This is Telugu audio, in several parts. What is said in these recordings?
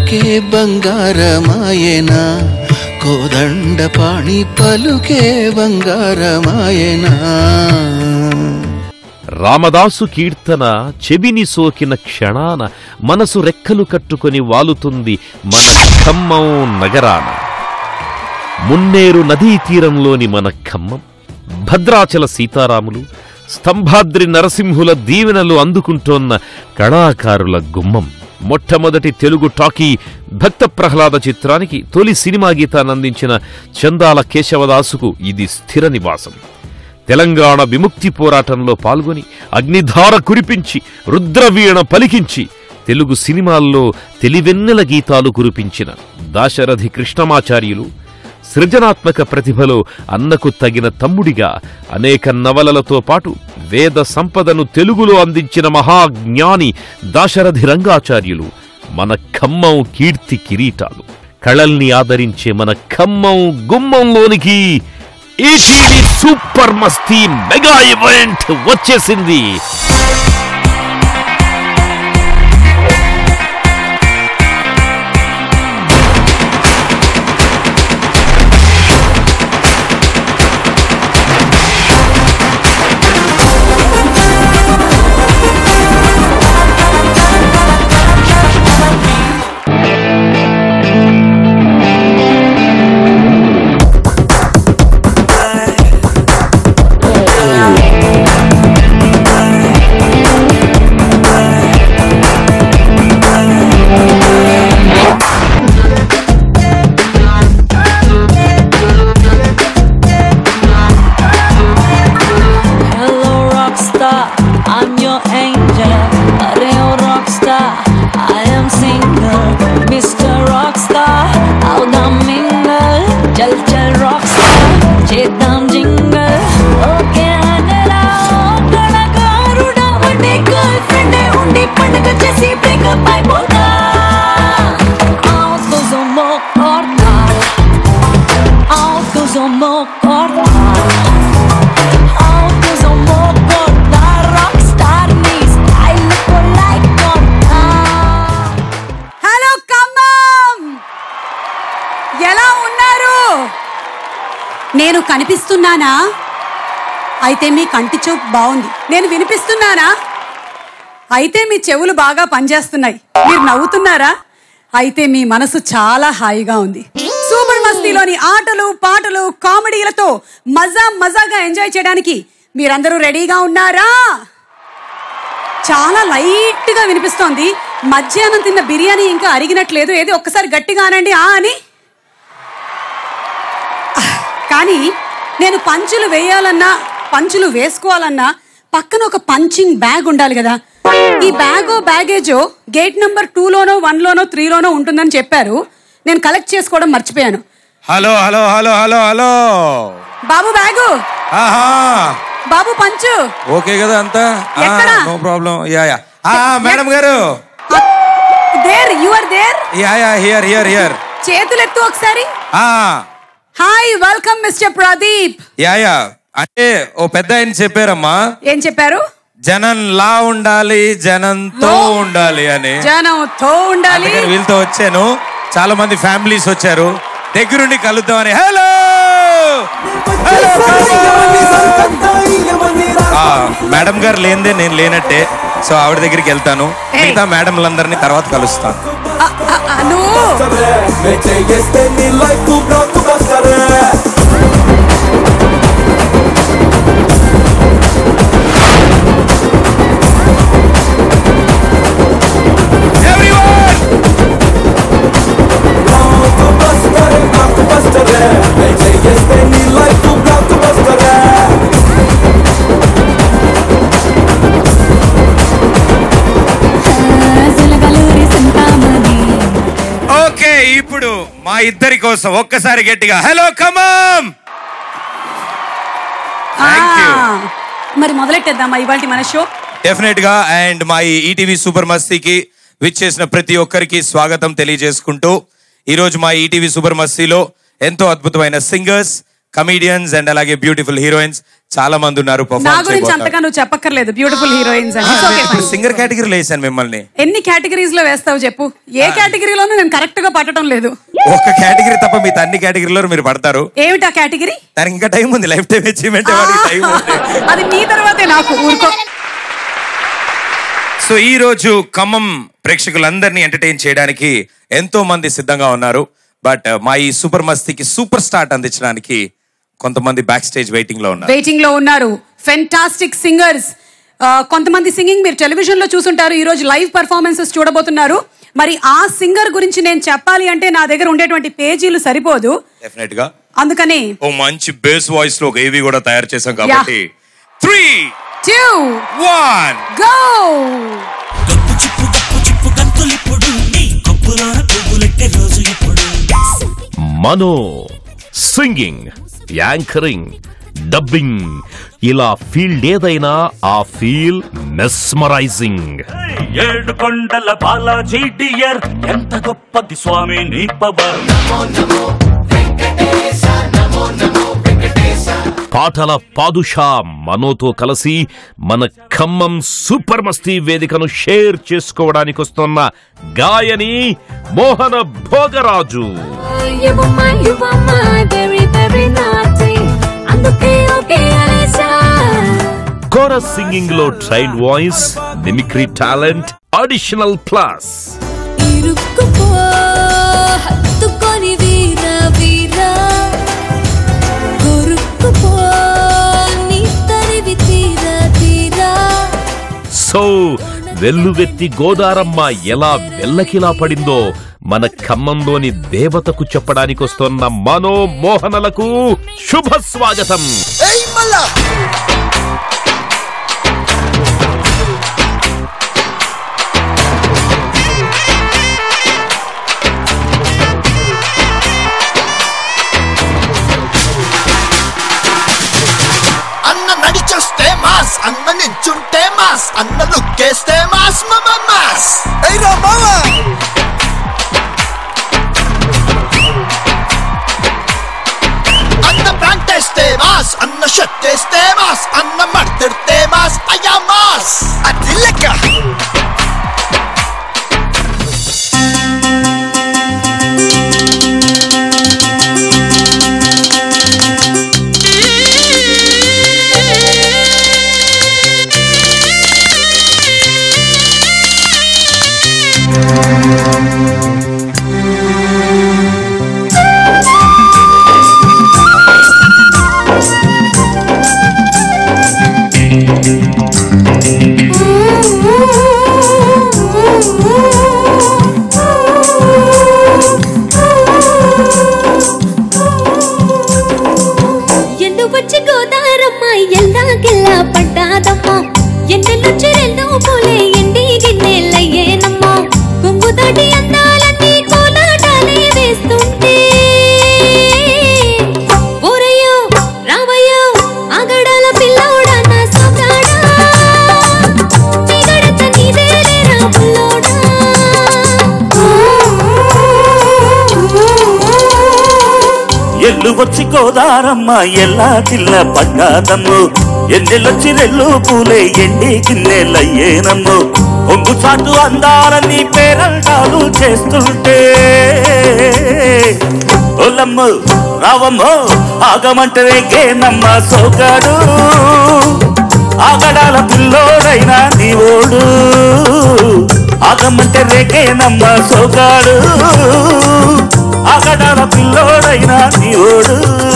పలుకే బంగారమాయనా కోదండ పాణి పలుకే బంగారమాయనా రామదాసు కీర్తన చెవిని సోకిన క్షణాన మనసు రెక్కలు కట్టుకొని వాలుతుంది మన ఖమ్మం నగరాన మున్నేరు నదీ తీరంలోని మన ఖమ్మం భద్రాచల సీతారాములు స్తంభాద్రి నరసింహుల దీవెనలు అందుకుంటోన్న కళాకారుల గుమ్మం మొట్టమొదటి తెలుగు టాకీ భక్త ప్రహ్లాద చిత్రానికి తొలి సినిమా గీతానందించిన చందాల కేశవదాసుకు ఇది స్థిర నివాసం తెలంగాణ విముక్తి పోరాటంలో పాల్గొని అగ్నిధార కురిపించి రుద్రవీణ పలికించి తెలుగు సినిమాల్లో తెలివెన్నెల గీతాలు కురిపించిన దాశరథి కృష్ణమాచార్యులు సృజనాత్మక ప్రతిభలో అన్నకు తగిన తమ్ముడిగా అనేక నవలలతో పాటు వేద సంపదను తెలుగులో అందించిన మహాజ్ఞాని దాశరథి రంగాచార్యులు మన ఖమ్మం కీర్తి కిరీటాలు కళల్ని ఆదరించే మన ఖమ్మం గుమ్మంలోనికి ETV super Masti mega event వచ్చేసింది Hello, rockstar, I'm your angel. Hello, rockstar, I am single. Mr. Rockstar, out the mingle. Chal chal rockstar, చేద్దాం jingle. Okay అనరా, కళాకారుడా, ఉండే girlfriend ఏ ఉండి పండుగ చేసి breakup అయిపోతా. Autosomo corta. Autosomo corta. Autosomo corta. Rockstar నీ style కు like కొడతా. హలో ఖమ్మం ఎలా ఉన్నారు నేను కనిపిస్తున్నానా అయితే మీ కంటి చూపు బాగుంది నేను వినిపిస్తున్నానా అయితే మీ చెవులు బాగా పనిచేస్తున్నాయి మీరు నవ్వుతున్నారా అయితే మీ మనసు చాలా హాయిగా ఉంది సూపర్ మస్తీలోని ఆటలు పాటలు కామెడీలతో మజా మజాగా ఎంజాయ్ చేయడానికి మీరందరూ రెడీగా ఉన్నారా చాలా లైట్ గా వినిపిస్తోంది మధ్యాహ్నం తిన్న బిర్యానీ ఇంకా అరిగినట్లేదు ఏది ఒక్కసారి గట్టిగా అనండి ఆ అని కానీ నేను పంచులు వేయాలన్నా పంచులు వేసుకోవాలన్నా పక్కన ఒక పంచింగ్ బ్యాగ్ ఉండాలి కదా ఈ బ్యాగో బ్యాగేజో గేట్ నెంబర్ టూలోనో వన్లోనో త్రీలోనో ఉంటుందని చెప్పారు నేను కలెక్ట్ చేసుకోవడం మర్చిపోయాను hello hello hello hello hello బాబు బ్యాగు ఆహా బాబు పంచు ఓకే కదా అంతా ఎక్కడ? నో ప్రాబ్లం యా యా ఆ, మేడం గారు there you are there yeah yeah here here here చేతులు ఎత్తు ఒకసారి ఆ hi welcome mister Pradeep yeah yeah అంటే ఓ పెద్ద ఆయన చెప్పారమ్మా ఏం చెప్పారు జనం లా ఉండాలి జనంతో లో. ఉండాలి అని జనంతో ఉండాలి అందుకని వీళ్ళతో వచ్చాను చాలా మంది ఫ్యామిలీస్ వచ్చారు దగ్గరుండి కలుద్దామని హలో మేడం గారు లేనిదే నేను లేనట్టే సో ఆవిడ దగ్గరికి వెళ్తాను Hey. మిగతా మేడంలందరినీ తర్వాత కలుస్తాను ఆ, ఆ, ఆ, నువ్వు సిలకలూరి సింతామణి ఓకే ఇప్పుడు మా ఇద్దరి కోసం ఒక్కసారి గట్టిగా హలో కమామ్ Thank you. ఆ, మరి మొదలెట్టేద్దామా ఇవాళ మన షో డెఫినెట్ గా అండ్ మా ఈ ఈటీవీ సూపర్ మస్తీకి విచ్చేసిన ప్రతి ఒక్కరికి స్వాగతం తెలియజేసుకుంటూ ఈ రోజు మా ఈటీవీ సూపర్ మస్తీలో ఎంతో అద్భుతమైన సింగర్స్ కమీడియన్స్ అండ్ అలాగే బ్యూటిఫుల్ హీరోయిన్స్ చాలా మంది ఉన్నారు నా గురించి అంతగా నువ్వు చెప్పక్కర్లేదు బ్యూటిఫుల్ హీరోయిన్స్ అని It's okay, fine. సింగర్ కేటగిరీలో వేసాను మిమ్మల్ని ఎన్ని కేటగిరీస్ లో వేస్తావు చెప్పు ఏ కేటగిరీలోనూ నేను కరెక్ట్ గా పట్టడం లేదు ఒక కేటగిరీ తప్ప మిగతా అన్ని కేటగిరీలో మీరు పడతారు ఏమిటా కేటగిరీ దానికి ఇంకా టైం ఉంది లైఫ్ టైం అచీవ్మెంట్ టైం ఉంది అది నీ తర్వాతే నాకు ఊరుకో సో ఈ రోజు ఖమ్మం ప్రేక్షకులందరినీ ఎంటర్టైన్ చేయడానికి ఎంతో మంది సిద్ధంగా ఉన్నారు బట్ మా ఈ సూపర్ మస్తీకి సూపర్ స్టార్ట్ అందించడానికి కొంతమంది బ్యాక్ స్టేజ్ వెయిటింగ్ లో ఉన్నారు వెయిటింగ్ లో ఉన్నారు ఫెంటాస్టిక్ సింగర్స్ కొంతమంది సింగింగ్ మీరు టెలివిజన్ లో చూసుంటారు ఈ రోజు లైవ్ పర్ఫార్మెన్సెస్ చూడబోతున్నారు మరి ఆ సింగర్ గురించి నేను చెప్పాలి అంటే నా దగ్గర ఉండేటువంటి పేజీలు సరిపోదు డెఫినెట్ గా అందుకని ఓ మంచి బేస్ వాయిస్ లో ఒక ఏవి కూడా తయారు చేసాం కాబట్టి త్రీ టూ వన్ గో గప్పు చిప్పు గప్పు చిప్పు గంతులిప్పుడు నీ కప్పులోన పువ్వులెట్టే రోజు ఇప్పుడు మనో సింగింగ్ యాంకరింగ్ డబ్బింగ్ ఇలా ఫీల్డ్ ఏదైనా ఆ ఫీల్ మెస్మరైజింగ్ ఏడు కొండల బాలాజీ డియర్ ఎంత గొప్పది స్వామి నీ పవర్ పాటల పాదుషా మనోతో కలిసి మన ఖమ్మం సూపర్ మస్తీ వేదికను షేర్ చేసుకోవడానికి వస్తున్న గాయని Mohana Bhogaraju You were my, you were my, very, very naughty. అందుకే ఓకే అనేసా కోరస్ సింగింగ్ లో train voice mimicry talent additional plus ఇరుక్కుపో హత్తుకొని వీర వీర కొరుక్కుపో నీ తరివి తీర తీరా సో వెల్లువెత్తి గోదారమ్మ ఎలా వెల్లకిలా పడిందో మన ఖమ్మంలోని దేవతకు చెప్పడానికి వస్తున్న మనో మోహనలకు శుభ స్వాగతం అన్న నడిచొస్తే మాస్ అన్న నించుంటే మాస్ అన్న లుక్కేస్తే మాస్ మమ మాస్ ఎయ్రా మావా అన్న ప్యాంట్ వేస్తే మాస్ అన్న షర్ట్ వేస్తే మాస్ అన్న మడతిడితే మాస్ అయ్యా మాస్ అది లెక్క ఎండు వచ్చి గోదారమ్మ ఎల్లాగిల్లా పడ్డాదమ్మ ఎండలొచ్చి రెండో పోలే ఎండి గిన్నెలయ్యేనమ్మ కొంగు దాటి అందాలన్నీ కోలాటాలే వేస్తుంటే ఓరయ్యో రావయ్యో ఆగడాల పిల్లోడా నా సోగాడా నీ గడత నీదేలేరా బుల్లోడా ఎల్లు వచ్చి గోదారమ్మ ఎల్లా కిల్ల పడ్డాదమ్ము ఎన్నెలొచ్చి రెల్లు పూలే ఎండి గిన్నెలయ్యేనమ్ము ఒంగు చాటు అందాలని పేరంటాలు చేస్తుంటే ఓలమ్ము రావమ్మో ఆగమంటే రేగేనమ్మ సోగాడు ఆగడాల పిల్లోడైనా నీ ఓడు ఆగమంటే రేగేనమ్మ సోగాడు ఆగడాల పిల్లోడైనా నీ ఓడు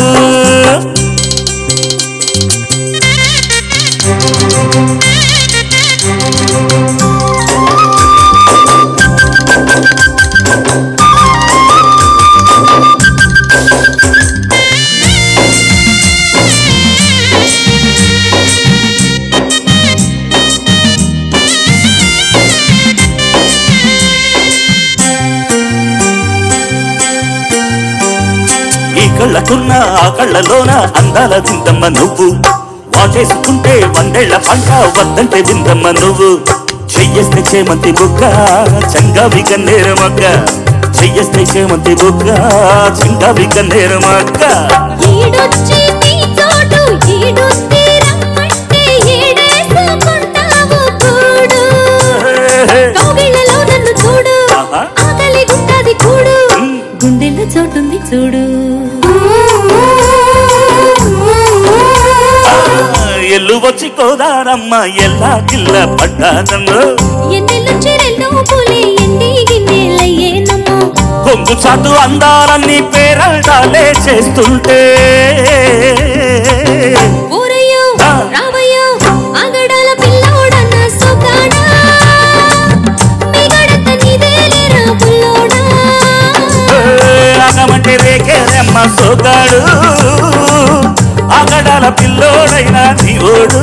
ఈ కళ్ళకున్న ఆ కళ్ళలోన అందాల దిందమ్మ నువ్వు వాటేసుకుంటే వందేళ్ల పంట వద్దంటే విందమ్మ నువ్వు చెయ్యేస్తే చేమంతి బుక్క చంగావి కన్నేర మొక్క చెయ్యస్తే చేమంతి బొక్క చింటావి కన్నేరు మక్క ఈడొచ్చి నీ చోటు ఈడొస్తే రమ్మంటే ఈడేసుకుంటావు కూడు కౌగిళ్ళలో నన్ను చూడు ఆహా. ఆకలి గుంటది కూడు గుండెల్లో చోటుంది చూడు ఎల్లు వచ్చి కోదారమ్మ ఎల్లా కిల్ల పడ్డాదమ్మ ఎన్నెళ్ళు చెరెన్నో పులి ఎండి గిన్నెలయ్యేనమ్మో కొంగు చాటు అందాలన్నీ పేరడాలే చేస్తుంటే ఊరయ్యో ఆ. రావయ్యో ఆగడాల పిల్లోడన్న సొగాడా మిగడత నీదేలేరా పుల్లోడా అగమంటే రేకేరమ్మ సోగాడు అగడాల పిల్లోడైన నీవోడు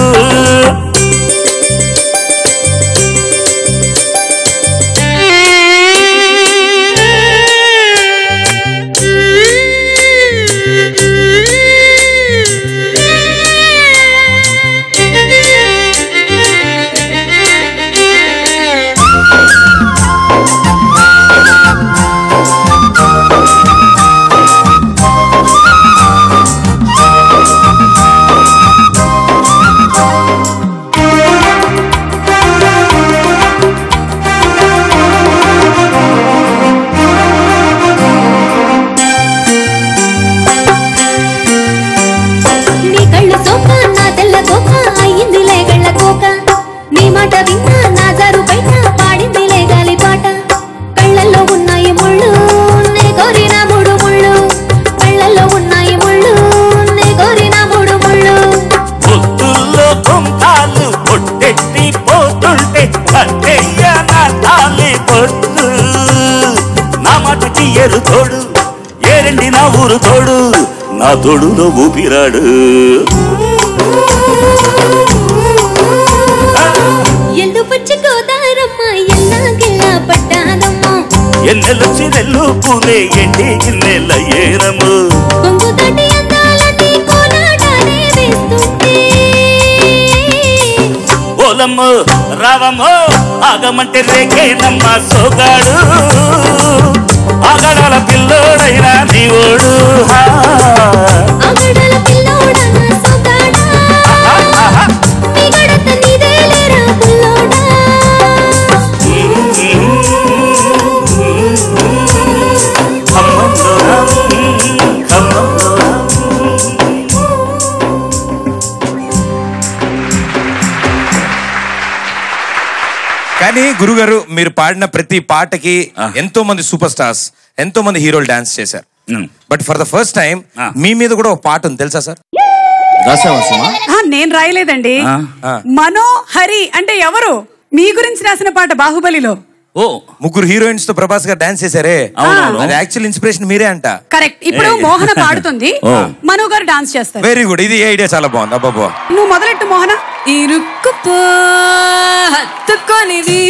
నీ కళ్ళు సోక నా తెల్ల కోక అయ్యింది లేగళ్ళ కోక నీ మాట విన్నా నా జారు బయట పాడింది లేగాలి పాట కళ్ళల్లో ఉన్నాయి ముళ్ళు నే కోరిన మూడు ముళ్ళు కళ్ళల్లో ఉన్నాయి ముళ్ళు నే కోరిన మూడు ముళ్ళు పొత్తుల్లో కొంతాలు పొట్టెట్టి పోతుంటే కట్టెయ్య నా తాలి పొట్టు నా మాటకి ఎరు తోడు ఏరండి నా ఊరు తోడు నా తోడులో ఊపిరాడు ఎల్లు పచ్చి గోదారమ్మ ఎల్లాగిల్లా పట్టాదమ్మో ఎన్నెలొచ్చి నెల్లు పూలే ఎండి గిన్నెల ఏరము కొంగు దాటి అందాలన్నీ కోలాటాలే వేస్తుంటే ఓలమ్మో రావమ్మో ఆగమంటే రేకేనమ్మ సోగాడు ఆగడాల పిల్లోడైనా నీవోడు హా. ఆగడాల పిల్లోడా సొగాడా మిగడత నీదేలేరా పుల్లోడా ఖమ్మంలోనా, ఖమ్మంలోనా. కానీ గురుగారు మీరు పాడిన ప్రతి పాటకి ఎంతో మంది సూపర్ స్టార్స్ ఎంతో మంది హీరోలు డాన్స్ చేశారు um. But for the first time ah. మీ మీద కూడా ఒక పాట ఉంది తెలుసా సార్ ఆ, నేను రాయలేదండి ఆ. ఆ. మనో హరి అంటే ఎవరు మీ గురించి రాసిన పాట బాహుబలిలో ఓ ముగ్గురు హీరోయిన్స్ తో ప్రభాస్ గారు డాన్స్ చేశారే అవునవును. అది యాక్చువల్ ఇన్స్పిరేషన్ మీరే అంట కరెక్ట్ ఇప్పుడు ఏ. మోహన పాడుతుంది ఓ. మనో గారు డాన్స్ చేస్తారు వెరీ గుడ్ ఇది ఐడియా చాలా బాగుంది అబ్బాబా నువ్వు మొదలెట్టు మోహన ఇరుక్కుపో హత్తుకొని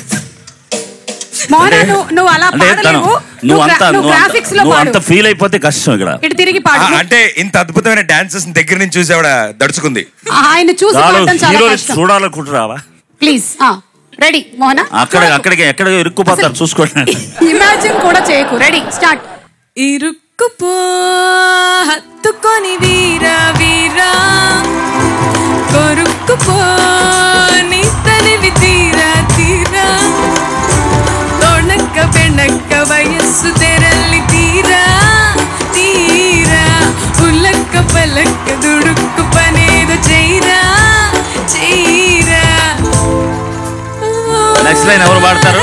మోహన నువ్వు నువ్వు అలా అంటే తను పాడలేవు నువ్వు అంత నువ్వు నువ్వు అంత- గ్రాఫిక్స్ లో నువ్వు పాడు అంత ఫీల్ అయిపోతే కష్టం ఇక్కడ ఇటు తిరిగి పాడు ఆ, అంటే ఇంత అద్భుతమైన డాన్సెస్ దగ్గర నుంచి చూసి ఆవిడ దడుచుకుంది ఆయన చూసి చాలు పాడటం చాలా హీరోలు కష్టం చూడాలనుకుంటున్నావా ప్లీజ్ రెడీ మోహన అక్కడ అక్కడికి ఎక్కడ ఇరుక్కుపోతారు చూసుకోండి ఇమాజిన్ కూడా చేయకు రెడీ స్టార్ట్ ఇరుక్కుపో హత్తుకొని వీరా వీరా కొరుక్కుపో నీ తనివి తీరా తీరా తొణక్క పెణక్క వయస్సు తెరల్లి తీరా తీరా ఉల్లక్క పలక్క దుడుక్కు పనేదో చేయరా చేయరా నెక్స్ట్ లైన్ ఎవరు పాడతారు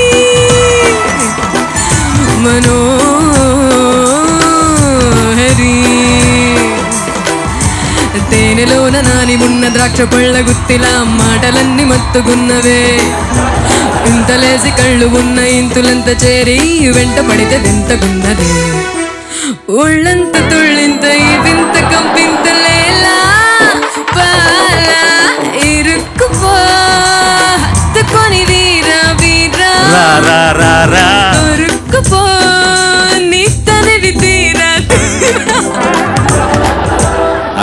మనోహరి తేనెలోన నాని ఉన్న ద్రాక్ష పళ్ళ గుత్తిలా మాటలన్నీ మత్తుగున్నవే ఇంతలేసి కళ్ళు ఉన్న ఇంతులంత చేరి వెంట పడితే వింతగున్నది ఒళ్ళంత తుళ్ళింత ఈ వింత కంపింత లేలా పాలా ఇరుక్కుపో హత్తుకొని వీరా వీరా రా రా రా రా కొరుక్కుపో నీ తనివి తీరా ఆ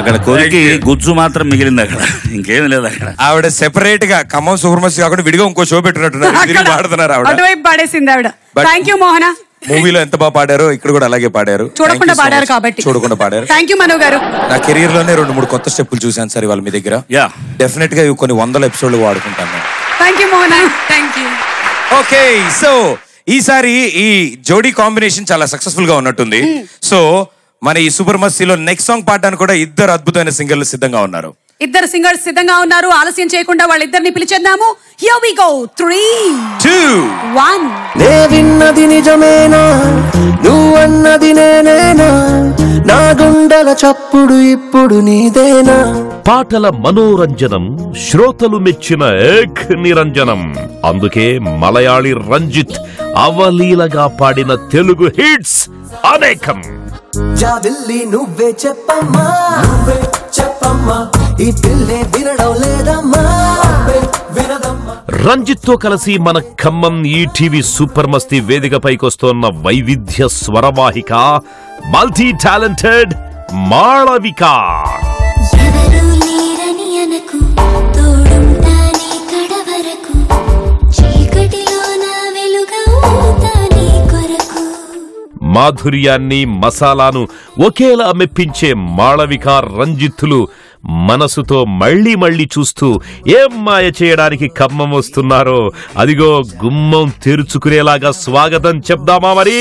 అక్కడ కొరికి గుజ్జు మాత్రం మిగిలింది అక్కడ ఇంకేం లేదు అక్కడ ఆవిడ సెపరేట్ గా ఖమ్మం సూపర్మసి కాకుండా విడిగా ఇంకో షో పెట్టున్నట్టున్నారు తిరిగి పాడుతున్నారు ఆవిడ అటువైపు పాడేసింది ఆవిడ But- థ్యాంక్ యూ మోహన మూవీలో ఎంత బాగా పాడారో ఇక్కడ కూడా అలాగే పాడారు Thank చూడకుండా you so పాడారు much. కాబట్టి చూడకుండా పాడారు థ్యాంక్ యూ మనో గారు నా కెరీర్ లోనే రెండు మూడు కొత్త స్టెప్పులు చూశాను సార్ ఇవాళ మీ దగ్గర యా డెఫినెట్ గా ఇవి కొన్ని వందల ఎపిసోడ్లు వాడుకుంటాను నేను thank you Mohana thank you okay so ఈసారి ఈ జోడీ కాంబినేషన్ చాలా సక్సెస్ఫుల్ గా ఉన్నట్టుంది సో మన ఈ సూపర్ మస్తిలో నెక్స్ట్ సాంగ్ పాడడానికి కూడా ఇద్దరు అద్భుతమైన సింగర్లు సిద్ధంగా ఉన్నారు ఇద్దరు సింగర్స్ సిద్ధంగా ఉన్నారు ఆలస్యం చేయకుండా వాళ్ళిద్దరిని పిలిచేద్దాము here we go three two one నే విన్నది నిజమేనా నువ్వన్నది నేనేనా నా గుండెల చప్పుడు ఇప్పుడు నీదేనా పాటల మనోరంజనం శ్రోతలు మెచ్చిన ఏక్ నిరంజనం అందుకే మలయాళి రంజిత్ అవలీలగా పాడిన తెలుగు హిట్స్ అనేకం జాబిల్లి నువ్వే చెప్పమ్మా నువ్వే చెప్పమ్మా ఈ పిల్లే వినడం లేదమ్మా అబ్బే వినదమ్మా రంజిత్ తో కలిసి మన ఖమ్మం ఈటీవీ సూపర్ మస్తీ వేదికపైకొస్తోన్న వైవిధ్య స్వరవాహిక మల్టీ టాలెంటెడ్ మాళవిక ఎవరు లేరని అనకు తోడుంటానే కడవరకు చీకటిలో నా వెలుగవుతా నీ కొరకు మాధుర్యాన్ని మసాలాను ఒకేలా మెప్పించే మాళవిక రంజిత్తులు మనసుతో మళ్ళీ మళ్ళీ చూస్తూ ఏం మాయ చేయడానికి ఖమ్మం వస్తున్నారో అదిగో గుమ్మం తెరుచుకునేలాగా స్వాగతం చెప్దామా మరి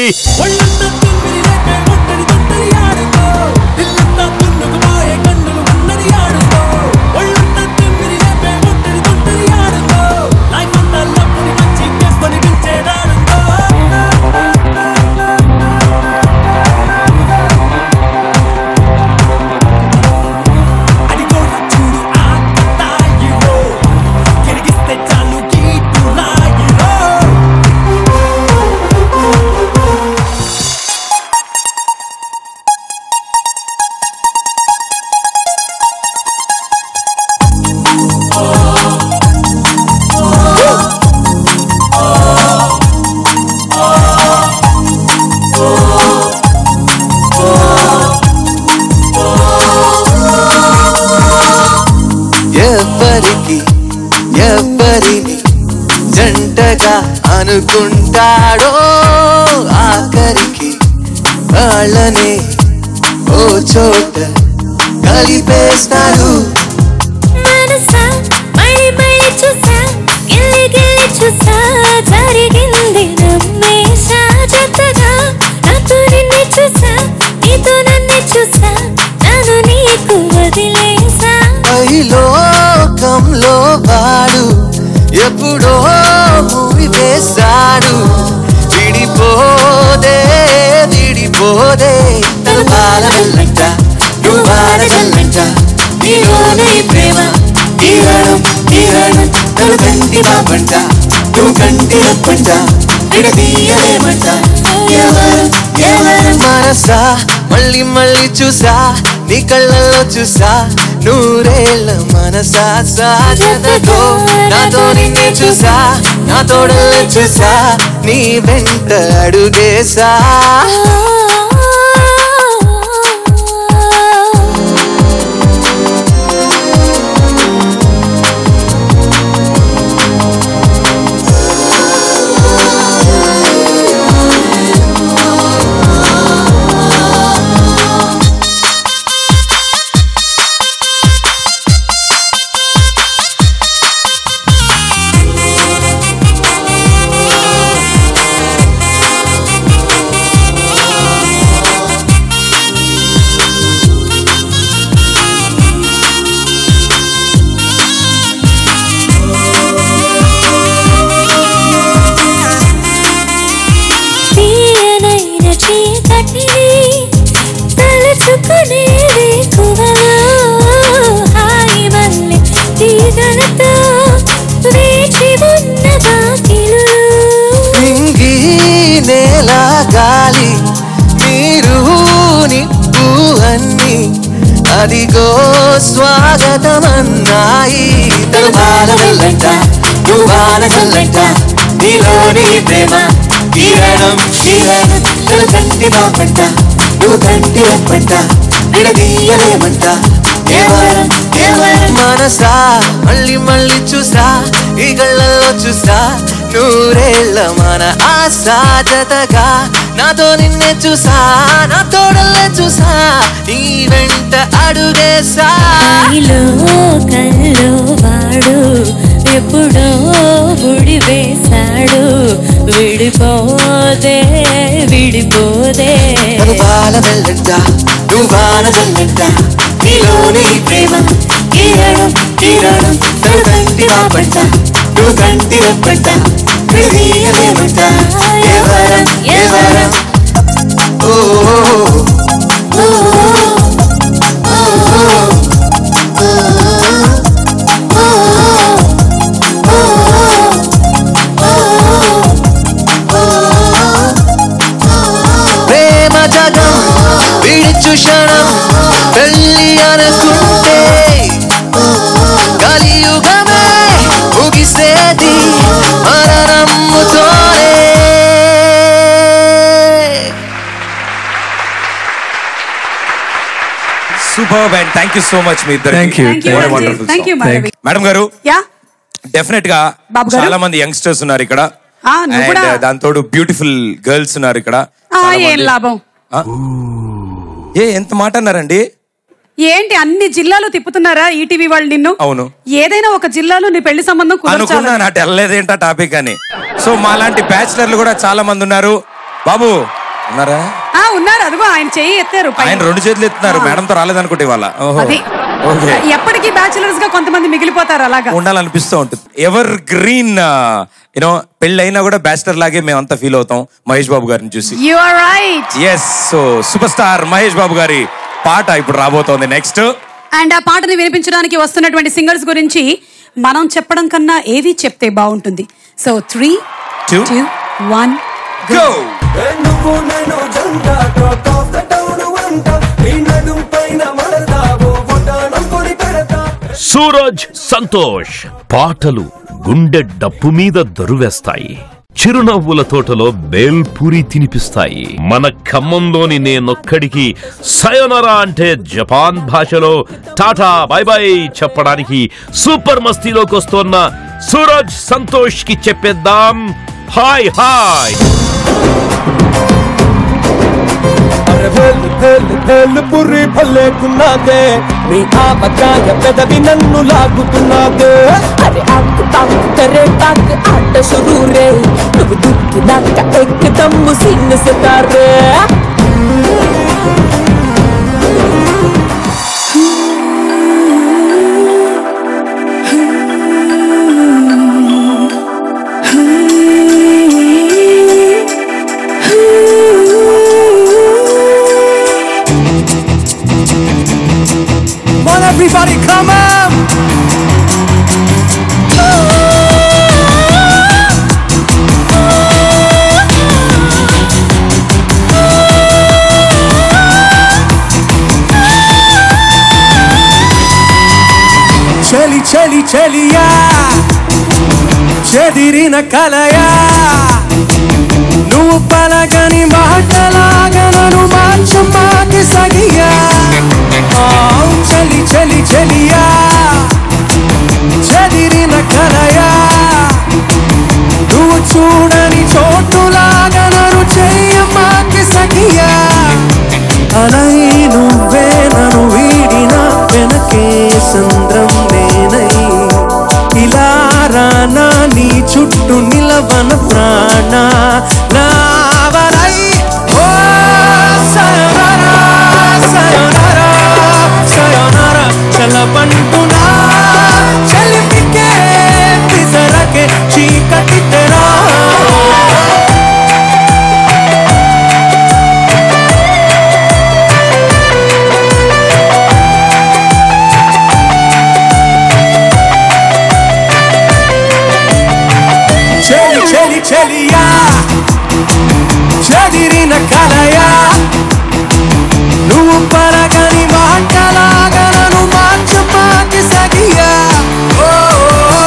ఎవ్వరికి ఎవ్వరిని జంటగా అనుకుంటాడో ఆఖరికి వాళ్ళనే ఓ చోట కలిపేస్తాడు మనసా మళ్ళీ మళ్ళీ చూసా గిల్లి గిల్లి చూసా జరిగింది నమ్మేశా జతగా నాతో నిన్నే చూసా నీతో నన్నే చూసా నన్ను నీకు వదిలేసా ఈ లోకంలో వాడు ఎప్పుడో మూవి వేశాడు విడిపోదే విడిపోదే తన పాల వెళ్ళంట నువ్వు వాడ చల్లంట నీలోనే ఈ ప్రేమ తీరడం తీరడం తను కంటి పాపంట నువ్వు కంటి రప్పంట విడదీయలేమంట ఎవరు ఎవరు మనసా మళ్ళీ మళ్ళీ చూసా నీ కళ్ళల్లో చూసా నూరేళ్ళ మనసా సాజనతో నాతో నిన్నే చూసా నా తోడల్లో చూసా నీ వెంట అడుగేసా తీయనైన చీకటిని తలుచుకునేది కువలో హాయి వల్లే తీగలతో వేచి ఉన్న బాకిలు నింగి నేల గాలి నీరు నిప్పు అన్ని అదిగో స్వాగతమన్నాయి తను బాల వెళ్ళంట నువ్వు బాల చల్లంట నీలోని ప్రేమ తీరడం తీరడం తను కంటి బాపంట నువ్వు కంటి రప్పంట విడదీయలేమంట ఎవరం ఎవరం మనసా మళ్ళీ మళ్ళీ చూసా ఈ కళ్ళల్లో చూసా నూరేళ్ళ మన ఆశ జతగా నాతో నిన్నే చూసా నా తోడల్లే చూసా నీ వెంట అడుగేసా నీలో కల్లో వాడు ఎప్పుడో ముడి వేశాడు విడిపోదే విడిపోదే నన్ను బాల వెళ్ళంట నువ్వు బాల చల్లంట నీలోని ఈ ప్రేమ తీరడం తీరడం నన్ను కంటి పాపంట నువ్వు కంటి రెప్పంట విడదీయలేమంట ఎవరం ఎవరం ఓ ఓ, ఓ, ఓ, ఓ, ఓ, ప్రేమ జగం విడిచు క్షణం పెళ్ళి అనుకుంటే కలియుగమే ముగిసేది మరణముతోనే super and thank you so much మీ ఇద్దరు Thank you. Thank you, Madhavi. Madam గారు యా డెఫినెట్ గా బాబు గారు? చాలా మంది యంగ్స్టర్స్ ఉన్నారు ఇక్కడ ఆ, నువ్వు అండ్ కూడా. దాంతో బ్యూటిఫుల్ గర్ల్స్ ఉన్నారు ఇక్కడ ఆ, చాలా ఏం మంది- లాభం ఆ? ఏ ఎంత మాట అన్నారండి ఏంటి అన్ని జిల్లాలు తిప్పుతున్నారా ఈటీవీ వాళ్ళు నిన్ను అవును ఏదైనా ఒక జిల్లాలో నీ పెళ్లి సంబంధం అనుకున్నా కుదర్చాలి నాటి వెళ్ళలేదేంటా టాపిక్ అని సో మా లాంటి బ్యాచిలర్లు కూడా చాలా మంది ఉన్నారు బాబు ఉన్నారా ఆ ఉన్నారు అదిగో ఆయన చెయ్యి ఎత్తారు పైన. ఆయన రెండు చేతులు ఎత్తున్నారు మేడం తో రాలేదనుకుంటే ఇవాళ ఓహో అది ఓకే ఎప్పటికీ బ్యాచులర్స్ గా కొంతమంది మిగిలిపోతారు అలాగా ఉండాలనిపిస్తూ ఉంటుంది ఎవర్ గ్రీన్ యూనో పెళ్ళి అయినా కూడా బ్యాచిలర్ లాగే మేమంతా ఫీల్ అవుతాం మహేష్ బాబు గారిని చూసి you are right yes so super star Mahesh Babu గారి పాట ఇప్పుడు రాబోతోంది నెక్స్ట్ అండ్ ఆ పాటని వినిపించడానికి వస్తున్నటువంటి సింగర్స్ గురించి మనం చెప్పడం కన్నా ఏవి చెప్తే బాగుంటుంది so three Two. Two one go నువ్వు నన్ను జంట టాక్ ఆఫ్ ద టౌన్ వంట నీ నడుం పైన మడతావు వడ్డాణం కొని పెడతా సూరజ్ సంతోష్ పాటలు గుండె డప్పు మీద దరువేస్తాయి చిరునవ్వుల తోటలో బేల్పూరి తినిపిస్తాయి మన ఖమ్మంలోని నేనొక్కడికి సయోనరా అంటే జపాన్ భాషలో టాటా బై బై చెప్పడానికి సూపర్ మస్తీలోకి వస్తోన్న సూరజ్ సంతోష్ కి చెప్పేద్దాం హాయ్ హాయ్ అరే వెళ్ళు వెళ్ళు వెళ్ళు పుర్రి భలేకున్నాదే నీ ఆపకాయ పెదవి నన్ను లాగుతున్నాదే అరే ఆకు తాకు కరే తాకు ఆట शुरू रे నువ్వు దుక్కినాక ఎక్కదమ్ము సిన్న సితారే Want everybody come on చలి చలి చలియా చెదిరిన కలయా నువ్వు పలగని మాటలాగా నన్ను మార్చమాకి సగియా ఆ, చలి చలి చలియా చెదిరిన కలయా నువ్వు చూడని చోటులాగా నన్ను చెయ్యమాకి సగియా అలై నువ్వే నన్ను వీడిన వెనకే సంద్రం నేనై ఇలా రానా నీ చుట్టూ నిలవన ప్రాణ నావరై ఓ సయోనరా సయోనరా సయోనరా చలపంటున్నా చలిపికే తిసరకే చీకటి తెరా చెలి చెలి చెలియా చెదిరిన కలయా నువ్వు పరగని మాటలాగా నన్ను మార్చమాకి సగియా ఓ, ఓ.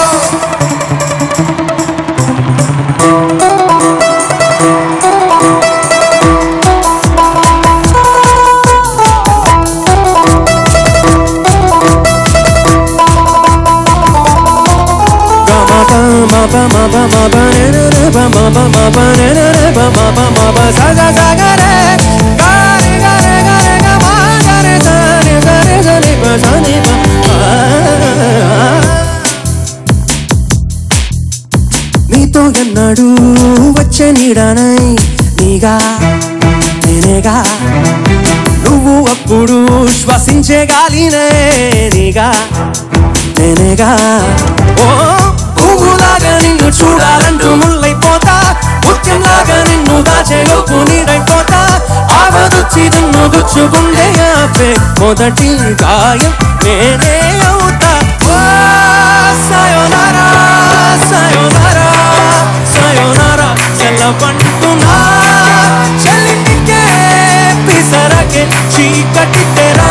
ప మ ప మ ప నే నే నే ప మ ప మ ప నే నే నే ప మ ప మ ప స స స గ రే గ రే గ రే గ రే గ మ గ రే స ని స రే స ని ప స ని ప నీతో ఎన్నాడు వచ్చే నీడానై నీగా నేనేగా నువ్వు అప్పుడు శ్వసించే గాలినే నీగా నేనేగా ఓ పువ్వులాగా నిన్ను చూడాలంటూ ముళ్ళైపోతా ముత్యంలాగా నిన్ను దాచేలోపు నీడైపోతా ఆవదుచ్చి నిన్ను గుచ్చుకుండే ఆపే మొదటి గాయం నేనే అవుతా ఓ సయోనారా సయోనారా సయోనారా చెల్లబంటున్నా చెల్లికే పిసరకే చీకటి తెరా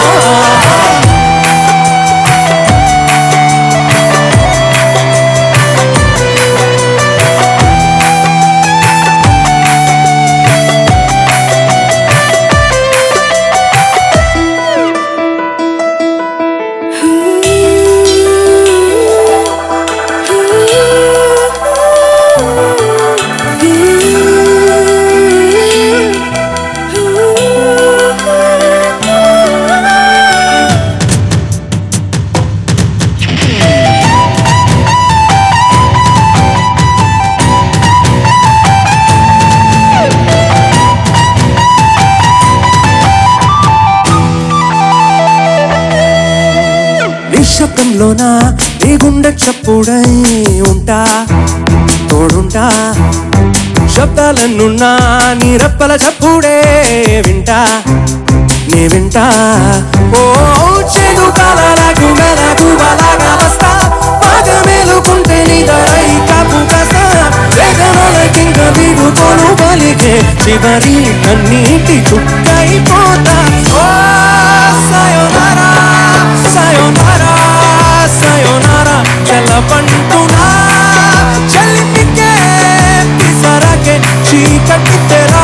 నిశ్శబ్దంలోన నీ గుండె చప్పుడై ఉంటా తోడుంటా శబ్దాలన్నున్నా నీ రెప్పల చప్పుడే వింటా నే వింటా ఓ చెడు కాలాలకు మెలకు బలాగా వస్తా బాగ మేలుకుంటే నీ దరై కాపు కసా వేదనలకింక దిగుకోను బలికే చివరి కన్నీటి చుక్కైపోతా ఓ సయోనారా సయోనారా సయోనారా చల్లబంటునా చల్లిపికే పిసరకే చీకటి తెరా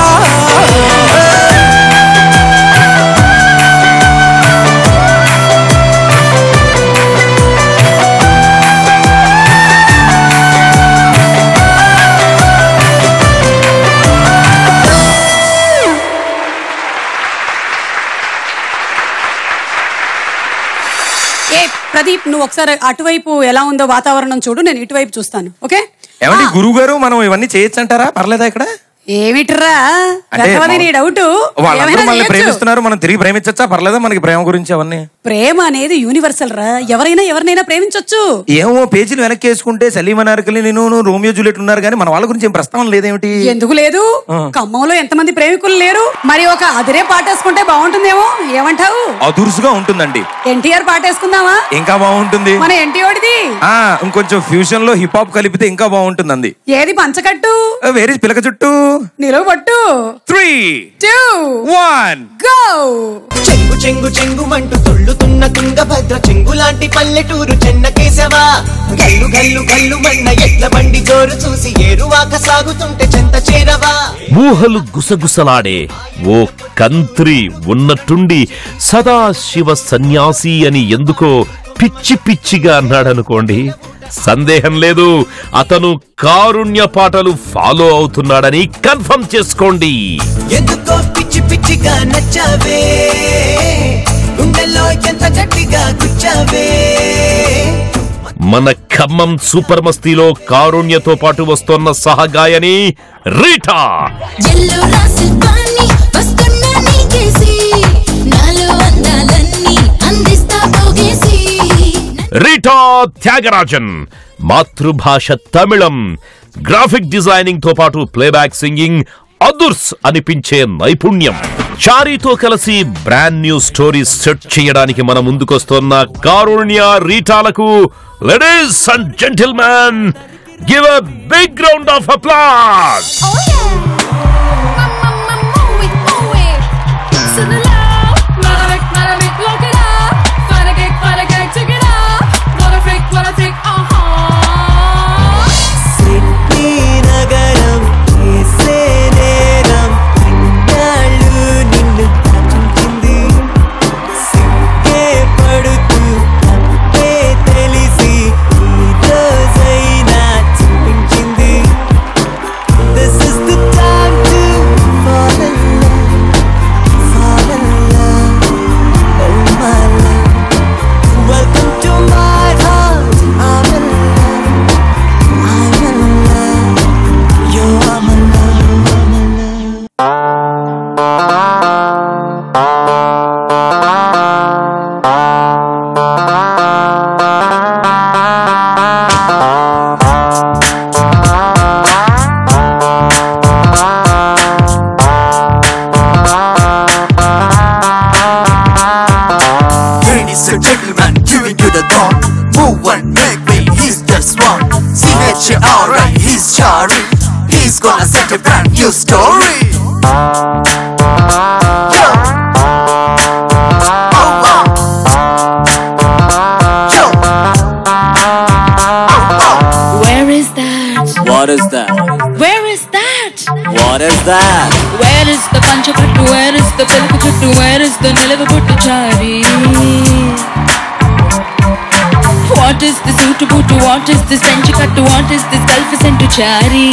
ఏ ప్రదీప్ నువ్వు ఒకసారి అటువైపు ఎలా ఉందో వాతావరణం చూడు నేను ఇటువైపు చూస్తాను ఓకే ఏమండి గురువు గారు మనం ఇవన్నీ చేయొచ్చు అంటారా పర్లేదా ఇక్కడ ఏమిట్రా అంటే గతవది నీ మా- డౌట్ వాళ్ళందరూ ఏమైనా మనల్ని చేయొచ్చు. ప్రేమిస్తున్నారు మనం తిరిగి ప్రేమించచ్చా పర్లేదా మనకి ప్రేమ గురించి అవన్నీ ప్రేమ అనేది యూనివర్సల్ రా ఎవరైనా ఎవరినైనా ప్రేమించొచ్చు ఏమో పేజీలు వెనక్కి వేసుకుంటే సలీం అనార్కలి నేను నువ్వు రోమియో జూలియట్ ఉన్నారు కానీ మన వాళ్ళ గురించి ఏం ప్రస్తావన లేదేమిటి ఎందుకు లేదు ఆ. ఖమ్మంలో ఎంతమంది ప్రేమికులు లేరు మరి ఒక అదిరే పాటేసుకుంటే బాగుంటుందేమో ఏమంటావు అదురుసుగా ఉంటుందండి ఎన్టీఆర్ పాటేసుకుందామా ఇంకా బాగుంటుంది మన ఎన్టీఓడిది ఆ ఇంకొంచెం ఫ్యూషన్ లో హిప్ హాప్ కలిపితే ఇంకా బాగుంటుంది అంది ఏది పంచకట్టు వేరే పిలక చుట్టూ నిలువ పట్టు త్రీ టూ వన్ గో చెంగు చెంగు చెంగుమంటూ తుళ్ళుతున్న తుంగభద్ర చెంగు లాంటి పల్లెటూరు చెన్న కేశవా గల్లు గల్లు గల్లు మన్న ఎట్ల బండి జోరు చూసి ఏరువాక సాగుతుంటే చెంత చేరవా ఊహలు గుసగుసలాడే ఓ కంత్రి ఉన్నట్టుండి సదాశివ సన్యాసి అని ఎందుకో పిచ్చి పిచ్చిగా అన్నాడనుకోండి సందేహం లేదు అతను కారుణ్య పాటలు ఫాలో అవుతున్నాడని కన్ఫర్మ్ చేసుకోండి ఎందుకో పిచ్చి పిచ్చిగా నచ్చావే గుండెల్లో ఎంత గట్టిగా గుచ్చావే మన ఖమ్మం సూపర్ మస్తీలో కారుణ్యతో పాటు వస్తోన్న సహగాయని రీటా ఎల్లో రాసిల్పాన్ని వస్తున్నా నీకేసి నాలో అందాలన్నీ అందిస్తా పోగేసి రీటా త్యాగరాజన్ మాతృభాష తమిళం గ్రాఫిక్ డిజైనింగ్ తో పాటు ప్లేబ్యాక్ సింగింగ్ అదుర్స్ అనిపించే నైపుణ్యం చారీతో కలిసి బ్రాండ్ న్యూ స్టోరీ సెట్ చేయడానికి మన ముందుకొస్తున్న కారుణ్య రీటాలకు ladies and gentlemen give a big round of applause Sydney నగరం చేసే నేరం ఇన్నాళ్ళు నిన్ను తాకించింది సిగ్గే పడుతూ అంతే తెలిసి ఈ రోజైనా చూ gone. Move and make way, he's just one. C-H-A-R-I, he's Chari. He's gonna set a brand new story. Yo. Oh, oh. Yo. Where is that? What is that? Where is that? What is that? Where is the పంచకట్టు Where is the పెలుగు చుట్టు Where is the నిలవబుట్టు చారి What is this ఊటు బూటు What is this పెంచకట్టు What is this కల్ఫిసెంటు చారి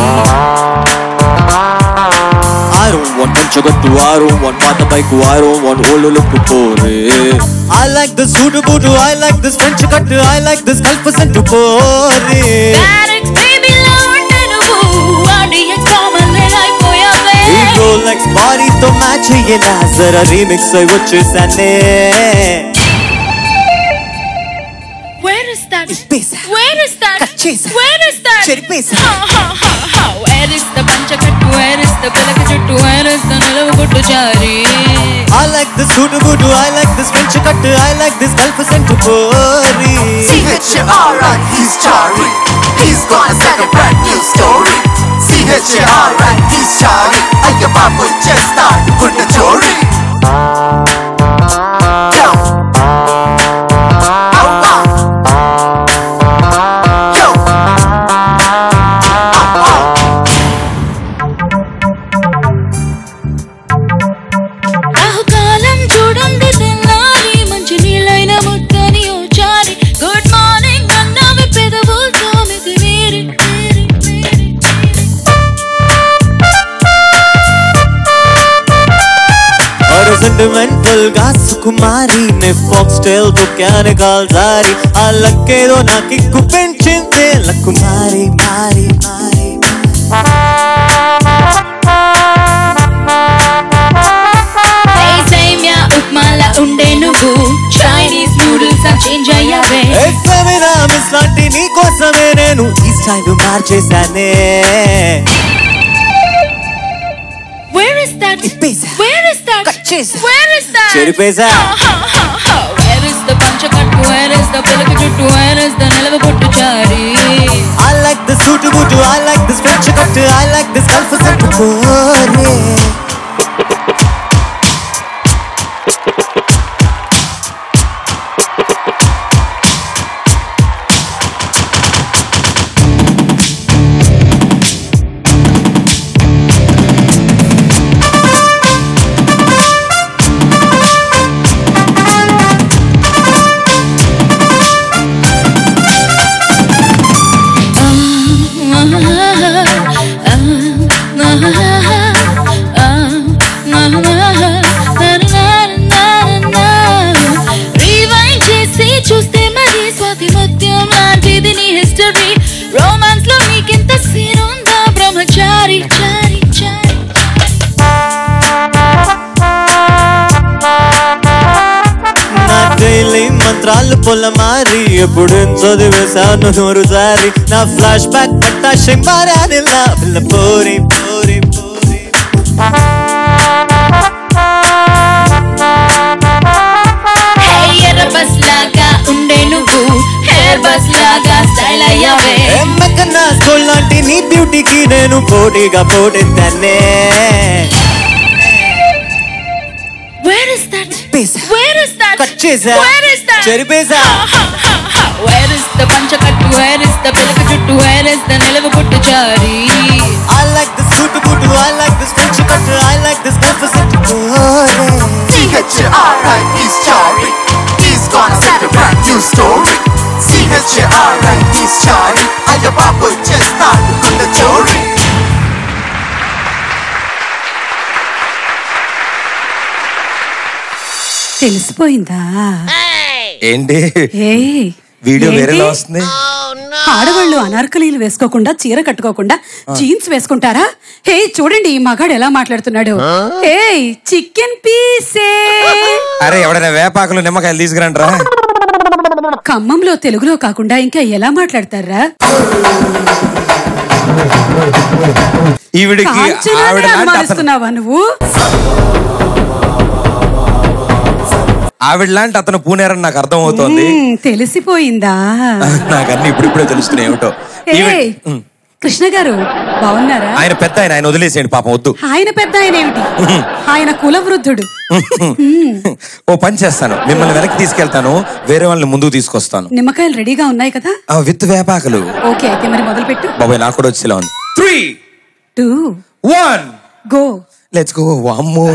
I don't want పంచగట్టు I don't want మాట బైకు I don't want ఓళ్ళు లుక్కు పోరే I like this suit boot I like this పంచగట్టు I like this కల్పసెంటు పోరే Barracks baby లో ఉండే నువ్వు ఆడియ కామన్లే అయిపోయావే ఈ రోలెక్స్ బాడీతో మ్యాచ్ అయ్యేలా జర రీమిక్స్ అయి వచ్చేసానే Where is that? Where is that? Where is that? Ha, ha, ha, ha. Where is the పంచకట్టు Where is the పిలక చుట్టు Where is the నిలవబుట్టు Chari I like this suit boot I like this పంచగట్టు I like this కల్పసెంటు పోరే C-H-A-R-I, he's Chari. He's gonna set a brand new story. C-H-A-R-I, he's Chari. అయ్య బాబు చేస్తాడు గుండె చోరీ Yo. Oh, oh. Yo. Oh, oh. రాహుకాలం చూడండి తెల్లారి మంచి నీళ్ళైన ముట్టని ఓ చారి గుడ్ మార్నింగ్ అన్నవి పెదవులతో మిది వేరి और सेंटिमेंटल గా సుకుమారి నే ఫాక్స్ టైల్ దుకాణే కాల్దారి ఆ లక్కేదో నా కిక్కు పెంచిందే లక్కుమారి మారి మారి Hey సేమ్యా ఉప్మాలా ఉండే నువ్వు చైనీస్ నూడిల్స్ చేంజ్ అయ్యావే ఎక్సమినా మిస్ లాంటి నీ కోసమే నేను ఈ స్టైల్ మార్చేశానే Where is that? Where is that? Where is that? చెరిపేసా Where is the పంచకట్టు Where is the పిలక చుట్టు Where is the నిలవబొట్టు Chari I like this suit boot I like this French కట్టు I like this కల్ఫ్ సెట్ పోరే Rewind చేసి చూస్తే మరి స్వాతి ముత్యం లాంటిది నీ హిస్టరీ రొమాన్స్ లో నీకెంత సీన్ ఉందా బ్రహ్మచారి చారి చారి నా డైలీ మంత్రాలు పొలమారి ఎప్పుడు చదివేశాను నూరు సారి నా ఫ్లాష్ బ్యాక్ పట్టాశం మారానిలా పిల్ల పోరి పోరి పోరి Hey, ఎర్ర బస్ లాగా ఉండే నువ్వు హెయిర్ బస్ లాగా స్టైల్ అయ్యావే ఎమ్మకన్నా స్కూల్ లాంటి నీ బ్యూటీకి నేను పోటీగా పోటెత్తానే Where is that? Where is that? Cut చేసా Where is that? చెరిపేసా Where is the పంచకట్టు Where is the పిలక చుట్టు Where is the నిలవబొట్టు Chari I like this suit boot I like this French కట్టు I like this కల్ఫ్ సెట్ పోరే C-H-A-R-I, he's Chari. He's gonna set a brand new story. C-H-A-R-I, he's Chari. అయ్య బాబు చేస్తాడు గుండె చోరీ తెలిసిపోయిందా ఏంటి ఏ వీడియో ఏంటి? వేరేలా వస్తుంది ఆడవాళ్ళు అనార్కలీలు వేసుకోకుండా చీర కట్టుకోకుండా జీన్స్ వేసుకుంటారా హే చూడండి ఈ మగాడు ఎలా మాట్లాడుతున్నాడు హే చికెన్ పీసే అరే ఎవడైనా వేపాకులు నిమ్మకాయలు తీసుకురండి రా ఖమ్మంలో తెలుగులో కాకుండా ఇంకా ఎలా మాట్లాడతారా ఈవిడికి కాంచనానే ఆవిడ లాంటి అతను అనుమానిస్తున్నావా నువ్వు ఆవిడ లాంటి అతను పూనేరని నాకు అర్థమవుతోంది మ్మ్, తెలిసిపోయిందా నాకు అన్ని ఇప్పుడిప్పుడే తెలుస్తున్నాయి ఏమిటో ఈవిడ- ఏయ్, కృష్ణ గారు బాగున్నారా ఆయన పెద్ద ఆయన ఆయన వదిలేసేయండి పాపం వద్దు ఆయన పెద్ద ఆయన ఏమిటి ఆయన కుల వృద్ధుడు ఓ పని చేస్తాను మిమ్మల్ని వెనక్కి తీసుకెళ్తాను వేరే వాళ్ళని ముందుకు తీసుకొస్తాను నిమ్మకాయలు రెడీగా ఉన్నాయి కదా ఆ, విత్ వేపాకలు ఓకే అయితే మరి మొదలు పెట్టు బాబాయ్ నాకు కూడా వచ్చేలా ఉంది three two one go let's go అమ్మో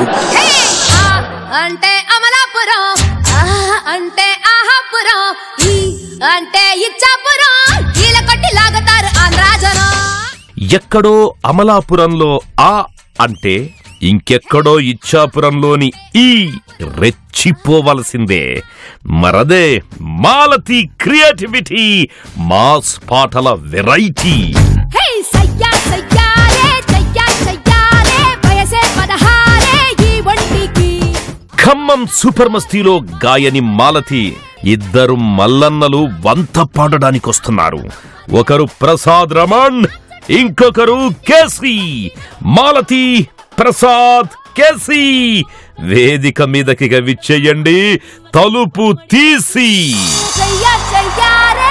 అంటే అమలాపురం ఆహ్ అంటే ఆహాపురం ఈ అంటే ఇచ్చాపురం కీల కొట్టి లాగుతారు ఆంధ్రా జనం ఎక్కడో అమలాపురంలో ఆ అంటే ఇంకెక్కడో ఇచ్చాపురంలోని ఈ రెచ్చిపోవలసిందే మరదే మాలతి క్రియేటివిటీ మాస్ పాటల వెరైటీ హే సయ్యా సయ్యాలే చెయ్యా చెయ్యాలే వయసే పదహారే ఈ ఒంటికి ఖమ్మం సూపర్ మస్తీలో గాయని మాలతి ఇద్దరు మల్లన్నలు వంత పాడడానికొస్తున్నారు ఒకరు ప్రసాద్ రమణ్ ఇంకొకరు కేసీ మాలతి ప్రసాద్ కేసీ వేదిక మీదకి విచ్చేయండి తలుపు తీసి చెయ్యా చెయ్యాలే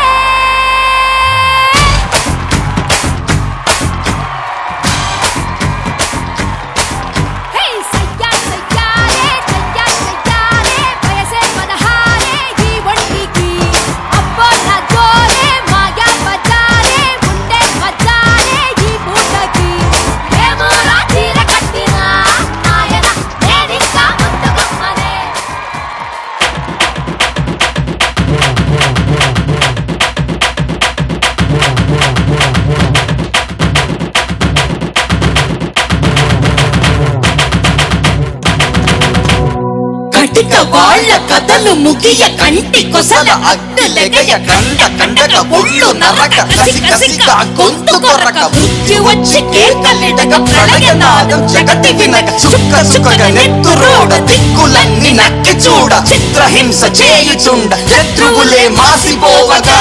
హే సయ్యా సయ్యాలే చెయ్యా చెయ్యాలే వయసే పదహారే ఈ ఒంటికి అబ్బో నా జోరే మాయా బజారే ఉండే బజారే ఈ పూటకి ఏమో నా చీర కట్టినా నాయన నేనింకా ముందుకొమ్మనే కటిక వాళ్ళ కథలు ముగియ కంటి కొసల అడ్డులెగయ కండ కండక ఒళ్ళు నరక కసి కసిక గొంతు కొరక బుద్ధి వచ్చి కేకలిడగ ప్రళయనాదం జగతి వినక చుక్క చుక్కగా నెత్తురోడ దిక్కులన్నీ నక్కి చూడ చిత్రహింస చేయుచుండ శత్రువులే మాసిపోవగా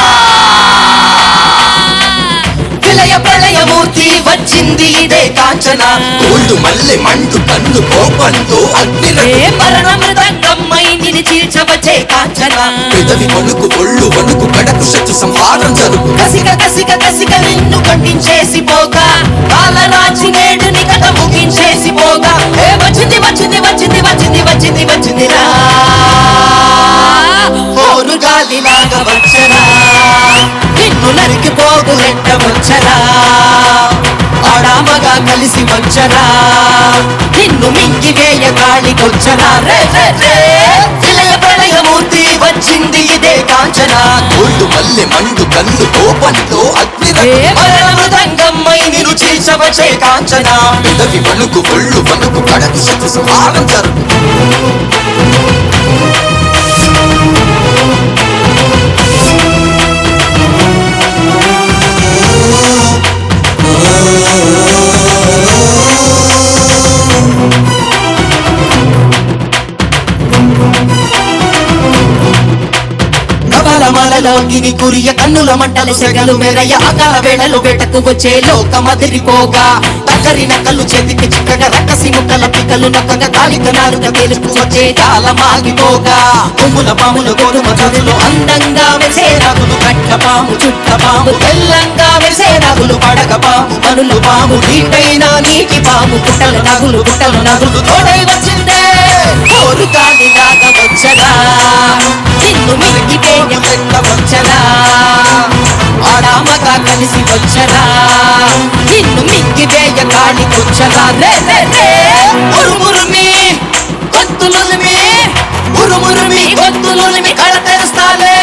విలయ ప్రళయమూర్తి వచ్చింది ఇదే కాంచన గోల్డు మల్లె మండు కన్ను కోపంతో అగ్ని మరణ మృదంగమ్మై నిని చీల్చవచ్చే కాంచన పెదవి వణుకు ఒళ్ళు వణుకు కడకు శత్రు సంహారం జరుగు కసిక కసిక కసిక నిన్ను ఖండించేసి పోగా కాలరాజు నేడు నీ కథ ముగించేసి పోగా ఏ వచ్చింది వచ్చింది వచ్చింది వచ్చింది వచ్చింది వచ్చింది రా ఓరు గాలిలాగా వచ్చరా నిన్ను నరికి పోగులెట్ట వచ్చరా ఆడామగా కలిసి వచ్చరా నిన్ను మింగి వేయ గాలికొచ్చరా రే రే రే విలయ ప్రళయమూర్తి వచ్చింది ఇదే కాంచన గోల్డు మల్లె మండు కన్ను కోపంతో అగ్ని మరణ మృదంగమ్మై నిన్ను చీల్చవచ్చే కాంచన పెదవి వణుకు ఒళ్ళు వణుకు కడకు శత్రు సంహారం జరుగు కపాలమాలలోగిని కురియ కన్నుల మంటలు సెగలు మెరయ అకాల వేళలు వేటకు వచ్చే లోకమదిరిపోగా తగ్గరి నకలు చేతికి చిక్కగా రక్కసి ముక్కల పిక్కలు నొక్కగా కాలిక నాలుక తెలుపు వచ్చే కాలమాగిపోగా కొమ్ముల పాముల గోధుమ కదులు అందంగా వెసే రగులు కట్ట పాము చుట్ట పాము తెల్లంగా వెసే రగులు పడగ పాము పనులు పాము నీటైన నీటి పాము పుట్టల నగులు పుట్టలు నగులు తోడై వచ్చిందే కోరు గాలిలాగా వచ్చరా నిన్ను మింగి పేయ పెట్ట వచ్చరా ఆడామగా కలిసి వచ్చరా నిన్ను మింగి వేయ కాడికొచ్చరా రే రే రే ఉరుమురుమి గొంతులుమి ఉరుమురుమి గొంతులుమి కళ తెరుస్తాలే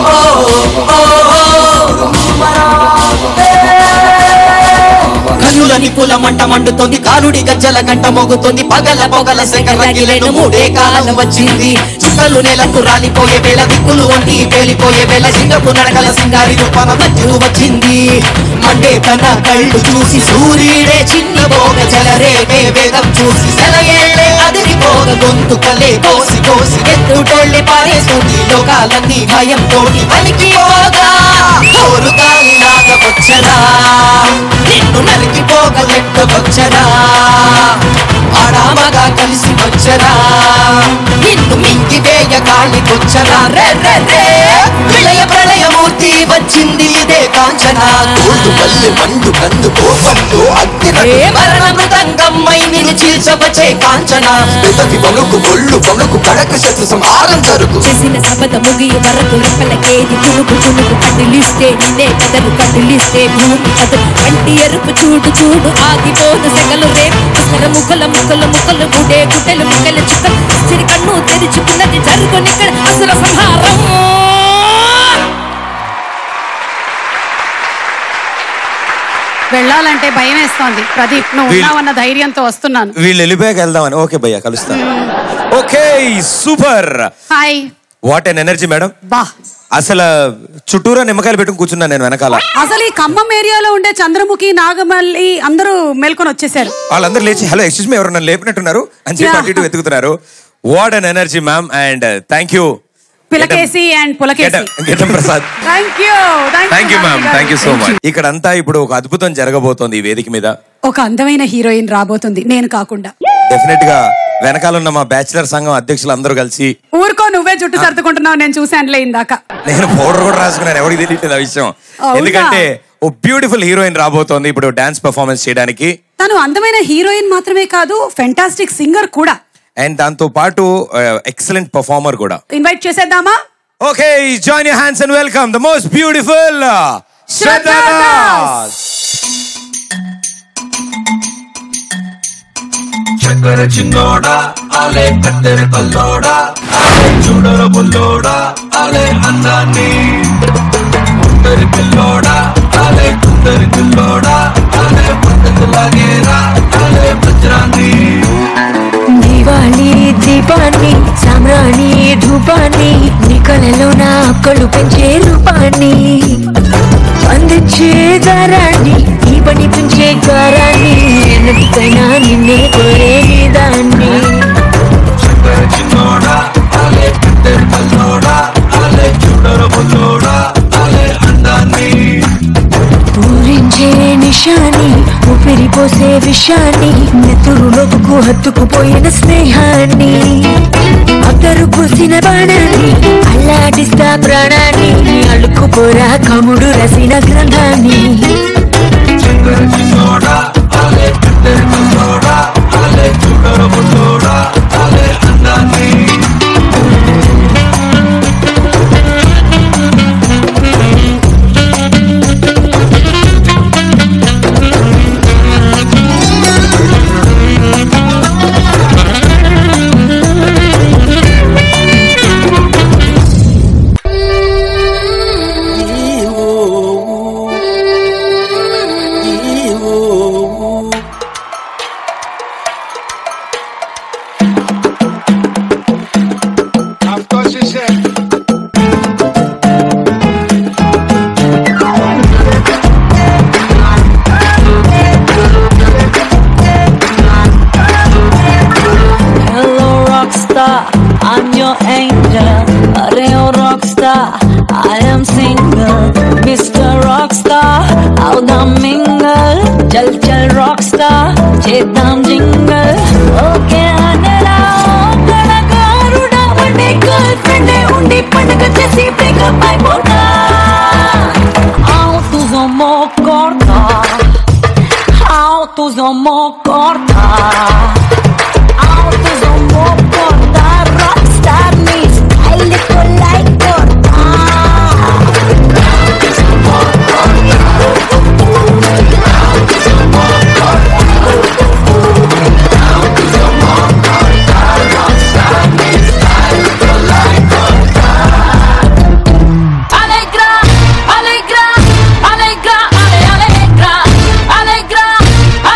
కన్నుల నిపుల మంట మండుతోంది కాలుడి గజ్జల గంట మోగుతోంది పగల పొగల సెగలగిలేను మూడే కాలం వచ్చింది చుక్కలు నెలకు రాలిపోయే వేళ దిక్కులు వంటి పేలిపోయే వేళ సింగపు నడకల సింగారి రూపన మధ్యలు వచ్చింది మండే తన కళ్ళు చూసి సూర్యుడే చిన్న పోగ జలరేగే వేగం చూసి సెలయేళ్ళే అదిరిపోగ గొంతుకలే కోసి కోసి ఎత్తుటోళ్ళి పారేస్తుంది లోకాలన్నీ భయం తోటి పలికి పోగా కోరు గాలిలాగా వచ్చరా నిన్ను నరికిపోగ లెక్క వచ్చరా ఆడామగా కలిసి వచ్చరా నిన్ను మింగి వేయ కాళికొచ్చరా రే రే రే విలయ ప్రళయమూర్తి వచ్చింది ఇదే కాంచన గోల్డు మల్లె మండు కందు కోపంతో అగ్ని మరణ మృదంగమ్మై నిన్ను చీల్చవచ్చే కాంచన పెదవి వణుకు ఒళ్ళు వణుకు కడక శత్రు సంహారం జరుగు చేసిన సబద ముగియ వరకు రెప్పలకేది తుణుకు తుణుకు కడ్డిలిస్తే నిన్నే కదరు కడ్డిలిస్తే భూమి కదరు కంటి ఎరుపు చూడు చూడు ఆగిపోదు సెగలు రేపు పుస్తర ముక్కల ముక్కల ముక్కలు గుడే గుడ్డలు ముక్కల చుక్కలు సిరి కన్ను తెరుచుకున్నది జరుగునిక్కడ అసుర సంహారం వెళ్ళాలంటే భయం వేస్తోంది ప్రదీప్ నువ్వు వీళ్ళు- ఉన్నావన్న ధైర్యంతో వస్తున్నాను వీళ్ళు వెళ్ళిపోయాక వెళ్దామని ఓకే భయ్యా కలుస్తాను okay super hi what an energy madam బా అసలు చుట్టూరా నిమ్మకాయలు పెట్టుకుని కూర్చున్నాను నేను వెనకాల అసలు ఈ ఖమ్మం ఏరియాలో ఉండే చంద్రముఖి నాగమల్లి అందరూ మేల్కొని వచ్చేసారు వాళ్ళందరూ లేచి హలో ఎక్స్క్యూజ్ మీ ఎవరన్నా లేపినట్టున్నారు అని చెప్పి Yeah. అటు ఇటు వెతుకుతున్నారు what an energy ma'am and thank you పిలకేసి అండ్ పులకేసి గెటం Prasad thank you thank you ma'am thank you so much ఇక్కడంతా ఇప్పుడు ఒక అద్భుతం జరగబోతోంది ఈ వేదిక మీద ఒక అందమైన హీరోయిన్ రాబోతుంది నేను కాకుండా డెఫినెట్ గా వెనకాల ఉన్న మా బ్యాచిలర్ సంఘం అధ్యక్షులు అందరూ కలిసి ఊరుకో నువ్వే జుట్టు సర్దుకుంటున్నావు నేను చూశానులే ఇందాక నేను పౌడర్ కూడా రాసుకున్నాను ఎవరికి తెలియట్లేదు ఆ విషయం అవునా? ఎందుకంటే ఓ బ్యూటిఫుల్ హీరోయిన్ రాబోతోంది ఇప్పుడు డాన్స్ పర్ఫార్మెన్స్ చేయడానికి తను అందమైన హీరోయిన్ మాత్రమే కాదు ఫెంటాస్టిక్ సింగర్ కూడా అండ్ దాంతో పాటు ఎక్సలెంట్ పర్ఫార్మర్ కూడా ఇన్వైట్ చేసేద్దామా okay join your hands and welcome the most beautiful Shraddha Das చక్కర చిన్నోడా ఆలే కత్తెర కల్లోడా ఆలే చూడర బుల్లోడా ఆలే అందాన్ని కుందరి పిల్లోడా ఆలే కుందరి పిల్లోడా ఆలే పద్ధతులాగేరా ఆలే వజ్రాన్ని దివాళీ దీపాన్ని సామ్రాణి ధూపాన్ని నీ కలలో నా కళ్ళు పెంచే రూపాన్ని అందించే దారాన్ని ఈ పని పెంచే గారాన్ని ఎన్నటికైనా నిన్నే కోరే దాన్ని చక్కర చిన్నోడా ఆలే కత్తెర కల్లోడా ఆలే చూడర బుల్లోడా ఆలే అందాన్ని పూరించే నిషాని ఊపిరి పోసే విషాన్ని నెత్తురులోకు హత్తుకుపోయిన స్నేహాన్ని అద్దరు పూసిన బాణాన్ని అల్లాడిస్తా ప్రాణాన్ని అల్లుకుపోరా కముడు రసిన గ్రంథాన్ని చక్కర చిన్నోడా ఆలే కత్తెర కల్లోడా ఆలే చూడర బుల్లోడా ఆలే అందాన్ని Hello, rockstar, I'm your angel. Areo rockstar, I am single. Mr. Rockstar, out the mingle. Chal chal rockstar, చేద్దాం jingle. Okay, అనరా, కళాకారుడా, ఉండే girlfriend ఏ ఉండి పండుగ చేసి breakup అయిపోతా. Autos homo corta, autos homo corta. Autos homo corta, rockstar mi style con like corta. Alegra, alegra, ale, alegra, alegra,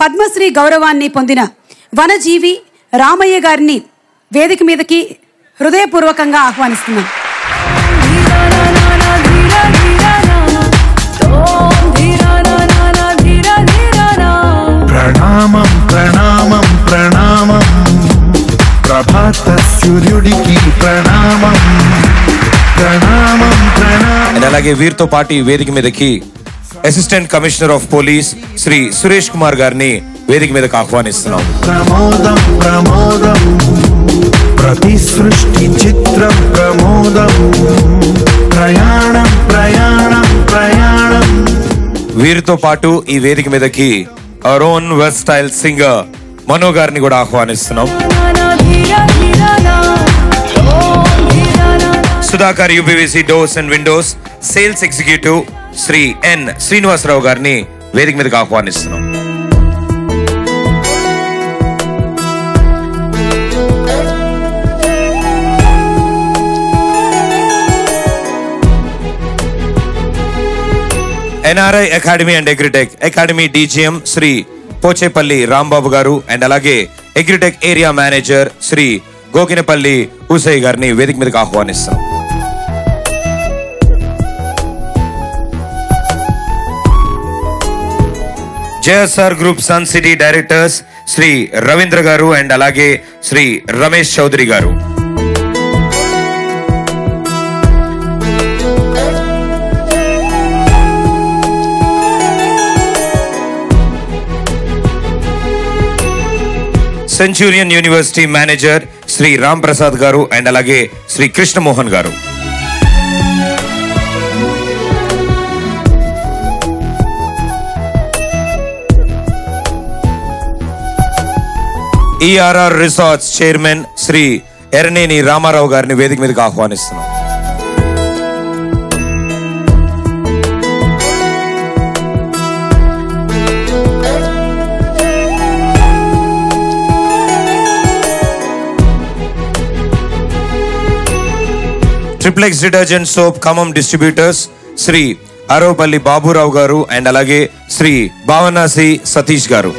Padmashri గౌరవాన్ని పొందిన వనజీవి రామయ్య గారిని వేదిక మీదకి హృదయపూర్వకంగా ఆహ్వానిస్తున్నాం ప్రణామం ప్రణామం ప్రణామం ప్రభాత సూర్యుడికి ప్రణామం ప్రణామం ప్రణామం అండ్ అలాగే వీరితో పాటు ఈ వేదిక మీదకి assistant commissioner of police Shri Suresh Kumar గారిని వేదిక మీదకి ఆహ్వానిస్తున్నాం ప్రమోదం ప్రమోదం ప్రతి సృష్టి చిత్రం ప్రమోదం ప్రయాణం ప్రయాణం ప్రయాణం వీరితో పాటు ఈ వేదిక మీదకి అరోన్ వెస్ట్ స్టైల్ సింగర్ మనో గారిని కూడా ఆహ్వానిస్తున్నాం Sudhakar UPVC doors and windows sales executive Shri N Srinivasarao గారిని వేదిక మీదకి ఆహ్వానిస్తున్నాం NRI academy and agritech academy DGM Shri Pochepalli Rambabu గారు అండ్ అలాగే agritech area manager Shri Gokinapalli Husai గారిని వేదిక మీదకి ఆహ్వానిస్తాం JSR group Sun City directors Shri Ravindra గారు అండ్ అలాగే శ్రీ రమేష్ చౌదరి గారు Centurion University manager Shri Ram Prasad గారు అండ్ అలాగే శ్రీ కృష్ణమోహన్ గారు ERR resorts chairman Shri Erneni Ramarao గారిని వేదిక మీదకి ఆహ్వానిస్తున్నాం triplex detergent soap Khammam distributors Shri Aropalli Baburao గారు అండ్ అలాగే శ్రీ భావనాసి సతీష్ గారు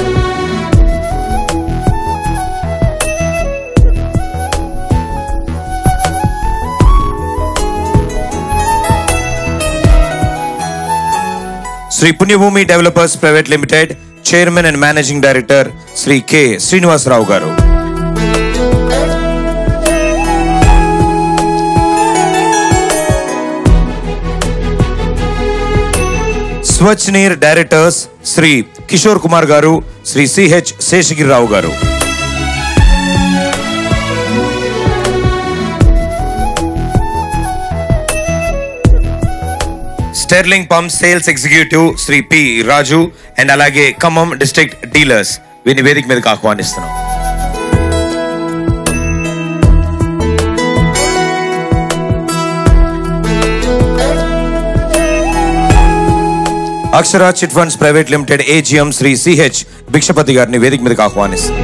Shri Punyabhoomi developers private limited chairman and managing director Shri K Srinivasarao గారు స్వచ్ఛ నీర్ డైరెక్టర్స్ శ్రీ కిషోర్ కుమార్ గారు శ్రీ సిహెచ్ శేషగిరిరావు గారు sterling pump sales executive Shri P Raju and అలాగే ఖమ్మం డిస్ట్రిక్ట్ డీలర్స్ వీరిని వేదిక మీదకి ఆహ్వానిస్తున్నాం అక్షర chit funds private limited AGM Shri CH Bhikshapathi గారిని వేదిక మీదకి ఆహ్వానిస్తున్నాం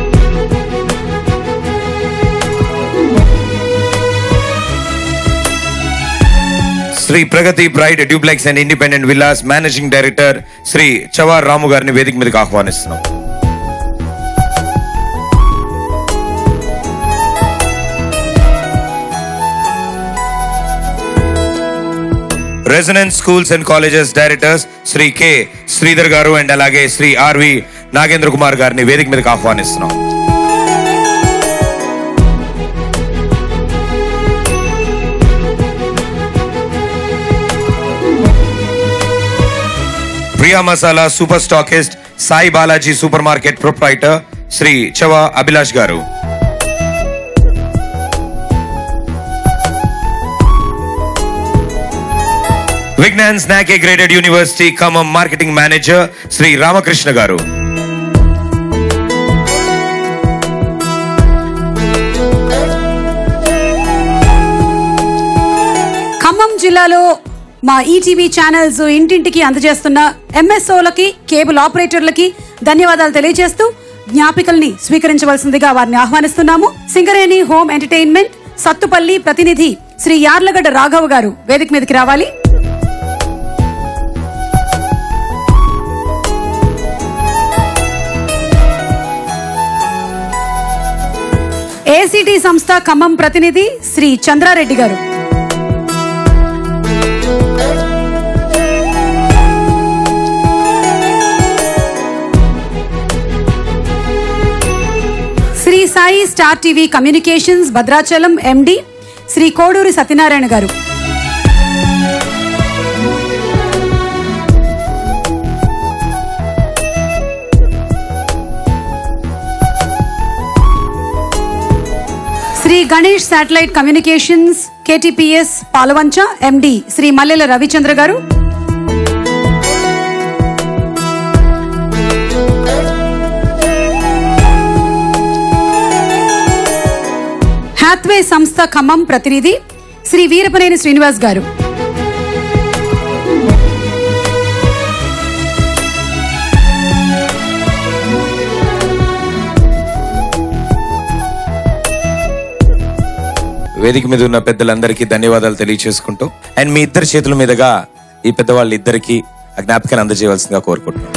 Shri Pragathi bride duplex and independent villas managing director Shri Chavar Ramu గారిని వేదిక మీదకి ఆహ్వానిస్తున్నాం residence schools and colleges directors Shri K Sridhar గారు అండ్ అలాగే శ్రీ ఆర్వి నాగేంద్ర కుమార్ గారిని వేదిక మీదకి ఆహ్వానిస్తున్నాం Priya Masala super stockist Sai Balaji super market proprietor Shri Chava Abhilash గారు విజ్ఞాన్ స్నాక్ graded university Khammam marketing manager Shri Ramakrishna గారు ఖమ్మం జిల్లాలో మా ఈటీవీ ఛానల్స్ ఇంటింటికి అందజేస్తున్న ఎంఎస్ఓలకి కేబుల్ ఆపరేటర్లకి ధన్యవాదాలు తెలియజేస్తూ జ్ఞాపికల్ని స్వీకరించవలసిందిగా వారిని ఆహ్వానిస్తున్నాము సింగరేణి హోమ్ ఎంటర్టైన్మెంట్ సత్తుపల్లి ప్రతినిధి శ్రీ యార్లగడ్డ రాఘవ్ గారు వేదిక మీదకి రావాలి ఏసీటీ సంస్థ ఖమ్మం ప్రతినిధి శ్రీ చంద్రారెడ్డి గారు Shri Sai star TV communications Bhadrachalam MD Shri Koduri Satyanarayana గారు Shri Ganesh satellite communications KTPS Palvancha MD Shri Mallela Ravichandra గారు హ్యాత్వే సంస్థ ఖమ్మం ప్రతినిధి శ్రీ వీరపనేని శ్రీనివాస్ గారు వేదిక మీద ఉన్న పెద్దలందరికీ ధన్యవాదాలు తెలియచేసుకుంటూ అండ్ మీ ఇద్దరి చేతుల మీదుగా ఈ పెద్దవాళ్ళ ఇద్దరికి ఆ జ్ఞాపకాన్ని అందజేయవలసిందిగా కోరుకుంటున్నాను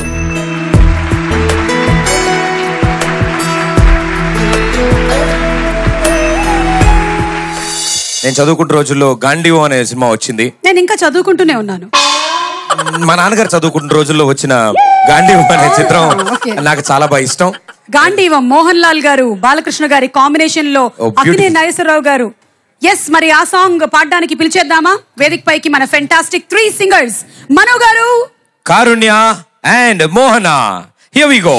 నేను చదువుకుంటున్న రోజుల్లో గాంధీవో అనే సినిమా వచ్చింది నేను ఇంకా చదువుకుంటూనే ఉన్నాను మా నాన్నగారు చదువుకుంటున్న రోజుల్లో వచ్చిన గాంధీవో అనే చిత్రం ఓకే. నాకు చాలా బాగా ఇష్టం గాంధీవం మోహన్ లాల్ గారు బాలకృష్ణ గారి కాంబినేషన్ లో Oh, అక్కినే beautiful. నాగేశ్వరరావు గారు ఎస్ మరి ఆ సాంగ్ పాడడానికి పిలిచేద్దామా వేదిక పైకి మన ఫెంటాస్టిక్ త్రీ సింగర్స్ మనో గారు Karunya and Mohana here we go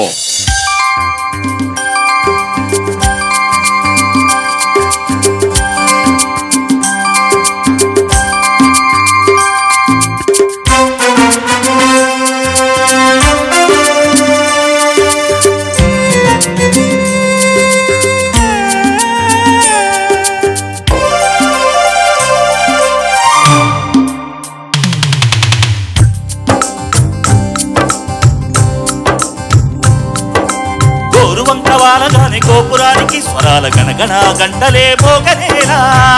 గోరువంక వాలగాని గోపురానికి స్వరాల గణగణ గంటలే మోగనేలా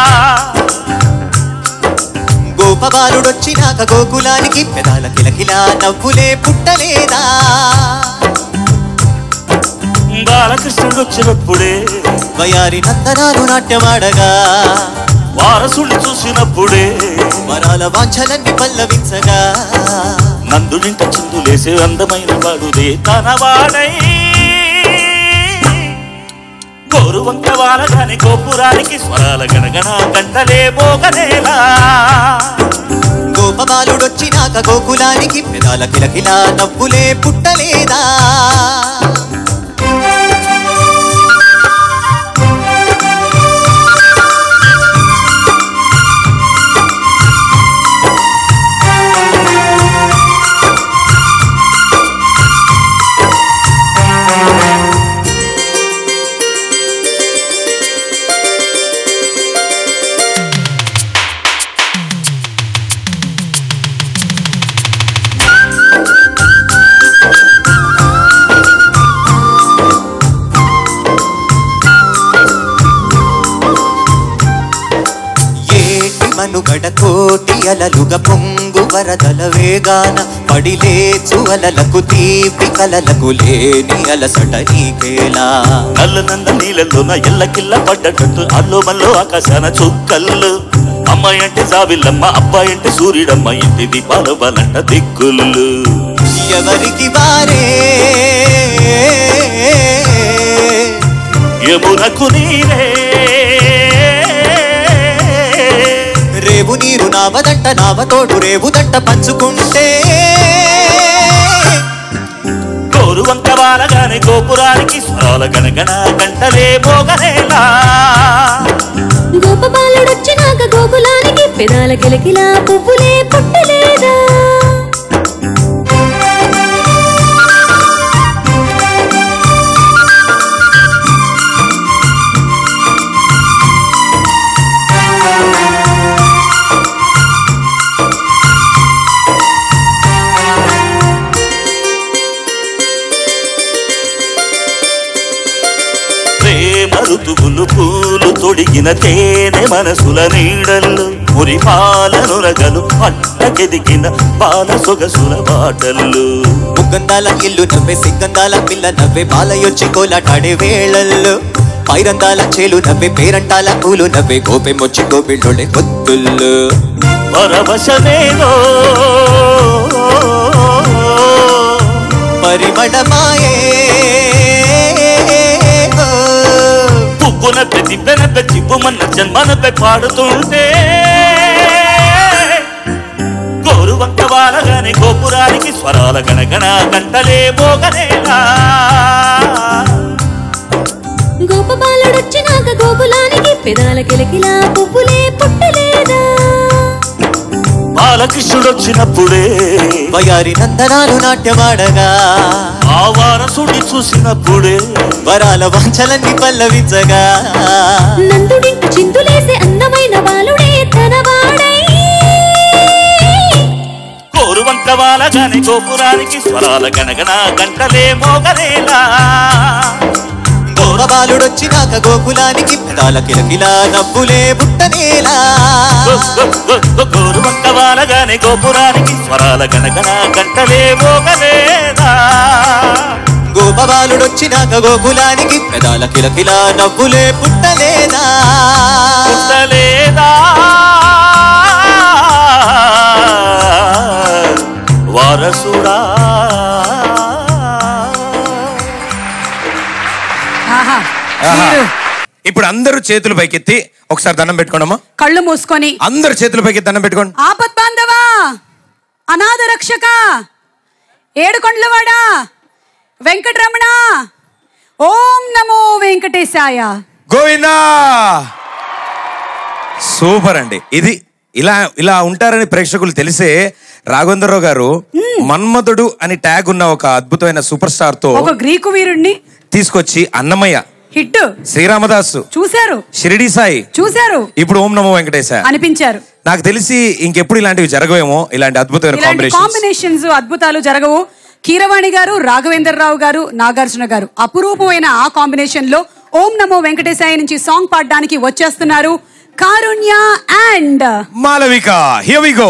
గోపబాలుడొచ్చినాక గోకులానికి పెదాల కిలకిలా నవ్వులే పుట్టలేదా బాలకృష్ణుడు వచ్చినప్పుడే వయారి నందనాలు నాట్యమాడగా వారసుని చూసినప్పుడే వరాల వాంఛలన్నీ పల్లవించగా నందునింట చిందులేసే అందమైన వాడుదే తనవాడై గోరువంక వాలగాని గోపురానికి స్వరాల గణగణ గంటలే మోగనేలా గోపబాలుడొచ్చినాక గోకులానికి పెదాల కిలకిలా నవ్వులే పుట్టలేదా ఏటి మనుగడ కోటి అలలుగ పొంగు వరదల వేగాన పడిలేచు అలలకు తీపి కలలకు లేని అలసట నీకేలా నల్ల నంద నీళ్ళలోన ఎల్లకిల్ల పడ్డట్టు అల్లో మల్లో ఆకాశాన చుక్కల్లు అమ్మాయి అంటే జాబిల్లమ్మ అబ్బాయి అంటే సూర్యుడమ్మ ఇంటి దీపాలు బలంట దిక్కులు ఎవరికి వారే యమునకు నీరే రేవు నీరు నావదంట నావతోడు రేవుదంట పంచుకుంటే గోరువంక వాలగాని గోపురానికి స్వరాల గణగణ గంటలే మోగనేలా గోపబాలుడొచ్చినాక గోకులానికి పెదాల కిలకిలా పువ్వులే పుట్టలేదా ప్రేమ ఋతువులు పూలు తొడిగిన తేనె మనసుల నీడల్లు మురి పాలను రగలు పట్టకెదిగిన బాల సొగసుల బాటల్లు ముగ్గందాల ఇల్లు నవ్వే సిగ్గందాల పిల్ల నవ్వే బాలయొచ్చి కోలాటాడే వేళల్లో పైరందాల చేలు నవ్వే పేరంటాల పూలు నవ్వే గోపెమ్మొచ్చి గోపిళ్ళోళ్ళే పొత్తుళ్ళు పరవశమేనో పరిమళమాయే పువ్వున తిప్పెనబ్బె చిప్పుమన్న జన్మనబ్బె పాడుతుంటే గోరు వంక వాలగానే గోపురానికి స్వరాల గణగణ గంటలే మోగనేలా గోపబాలుడొచ్చినాక గోకులానికి పెదాల కిలకిలా పువ్వులే పుట్టలేదా బాలకృష్ణుడొచ్చినప్పుడే వయారి నందనాలు నాట్యమాడగా ఆ వారసుడి చూసినప్పుడే వరాల వంచలన్నీ పల్లవించగా నందుడింట చిందులేసే అందమైన బాలుడే తన వాడై గోరు వంక వాలగానే గోపురానికి స్వరాల గణగణ గంటలే మోగనేలా గోపబాలుడొచ్చినాక గోకులానికి పెదాల కిలకిలా నవ్వులే పుట్టనేలా గోరు వంక వాలగానే గోపురానికి స్వరాల గణగణ గంటలే మోగనేలా గోపబాలుడొచ్చినాక గోకులానికి పెదాల కిలకిలా నవ్వులే పుట్టలేదా పుట్టలేదా వారసుడా ఆహా ఆహా. మీరు ఇప్పుడు అందరూ చేతులు పైకెత్తి ఒకసారి దండం పెట్టుకోండమ్మా కళ్ళు మూసుకొని అందరు చేతులు పైకి దండం పెట్టుకోండి ఆపద్ బాంధవా అనాథ రక్షక ఏడుకొండలవాడా వెంకటరమణ ఓం నమో వెంకటేశాయ గోవిందా సూపర్ అండి ఇది ఇలా ఇలా ఉంటారని ప్రేక్షకులు తెలిసే రాఘవేంద్రరావు గారు మన్మధుడు అని ట్యాగ్ ఉన్న ఒక అద్భుతమైన సూపర్ స్టార్ తో ఒక గ్రీకు వీరుణ్ణి తీసుకొచ్చి అన్నమయ్య హిట్ శ్రీరామదాసు చూశారు షిరిడి సాయి చూశారు ఇప్పుడు ఓం నమో వెంకటేశ అనిపించారు నాకు తెలిసి ఇంకెప్పుడు ఇలాంటివి జరగవేమో ఇలాంటి అద్భుతమైన ఇలాంటి కాంబినేషన్ కాంబినేషన్స్ అద్భుతాలు జరగవు కీరవాణి గారు రాఘవేంద్రరావు గారు నాగార్జున గారు అపురూపమైన ఆ కాంబినేషన్ లో ఓం నమో వెంకటేశాయ నుంచి సాంగ్ పాడడానికి వచ్చేస్తున్నారు Karunya and Malavika here we go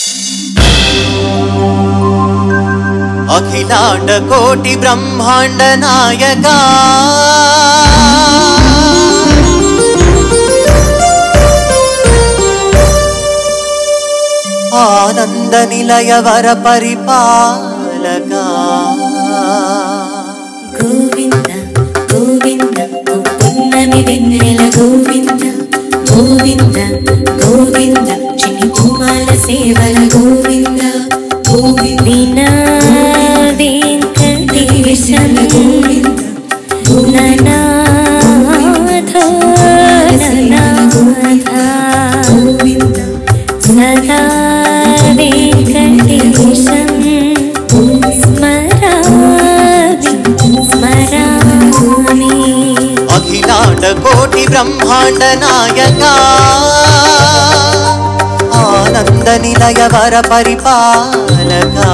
అఖిలాండ కోటి బ్రహ్మాండ నాయకా ఆనంద నిలయ వర పరిపాలకా గోవింద గోవింద పున్నమి వెన్నెల గోవింద గోవింద గోవింద చిన్ని కుమాల సేవల గోవింద గోవింద వెంకటేశం గోవింద ననాథ ననాథ గోవింద సదా వెంకటేశం స్మరామి స్మరామి అఖిలాండ కోటి బ్రహ్మాండ నాయకా ఆనంద నిలయ వర పరిపాలకా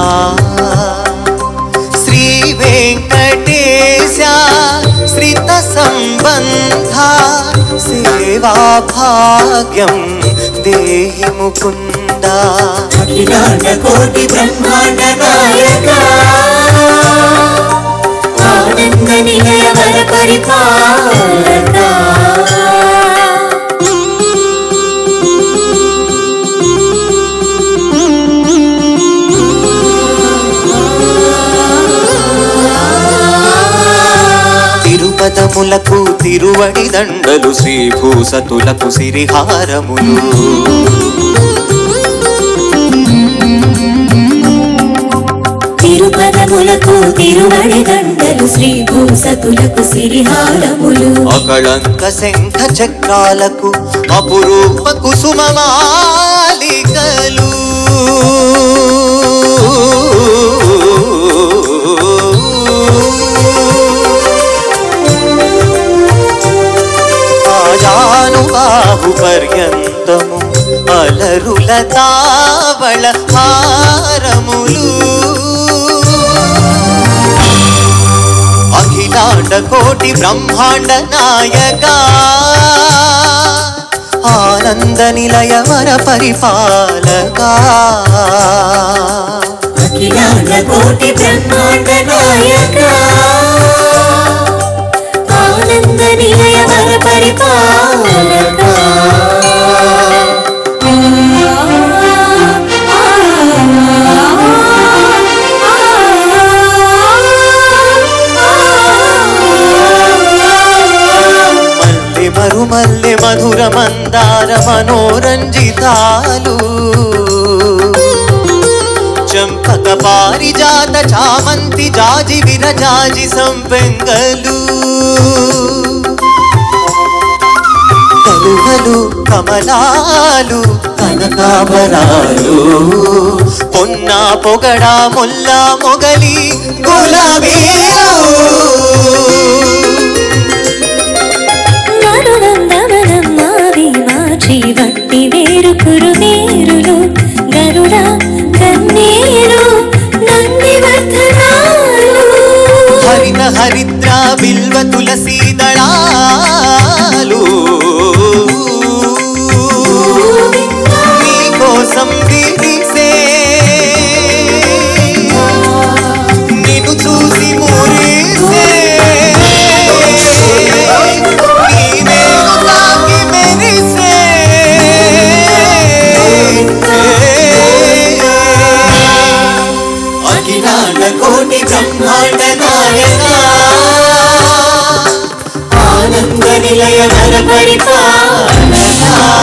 శ్రీ వెంకటేశ శ్రిత సంబంధ సేవా భాగ్యం దేహి ముకుంద అఖిలాండ కోటి బ్రహ్మాండ నాయకా ఆనంద నిలయ వర పరిపాలక తిరుపదములకు తిరువడి దండలు శ్రీభూసతులకు సిరిహారములు తిరుపదములకు తిరువడి దండలు శ్రీ భూసతులకు సిరిహారములు అకళంక శంఖ చక్రాలకు అపురూప కుసుమమాలికలు ఆజానుబాహు పర్యంతము అలరుల తావళ హారములు అఖిలాండ కోటి బ్రహ్మాండ నాయకా ఆనంద నిలయ వర పరిపాలకా అఖిలాండ కోటి బ్రహ్మాండ నాయక ఆనంద నిలయ పరిపాలక మల్లె మరుమల్లె మధుర మందార మనోరంజితాలు చంపక పారిజాత చామంతి జాజి విరజాజి సంపెంగలు కలువలు కమలాలు కనకాభరాలు పొన్న పొగడ ముల్ల మొగలి గులాబీలు నరునందవనం నావి మాచి వట్టి వేరు కురు వేరులు గరుడ కన్నీరు నంది వర్ధనాలు హరిత హరిద్ర బిల్వ తులసీ దళాలు నీకోసం విరిసే నిన్ను చూసి మురిసే నీవేను తాకి మెరిసే అఖిలాండ కోటి బ్రహ్మాండ నాయక ఆనంద నిలయ నర పరిపాలక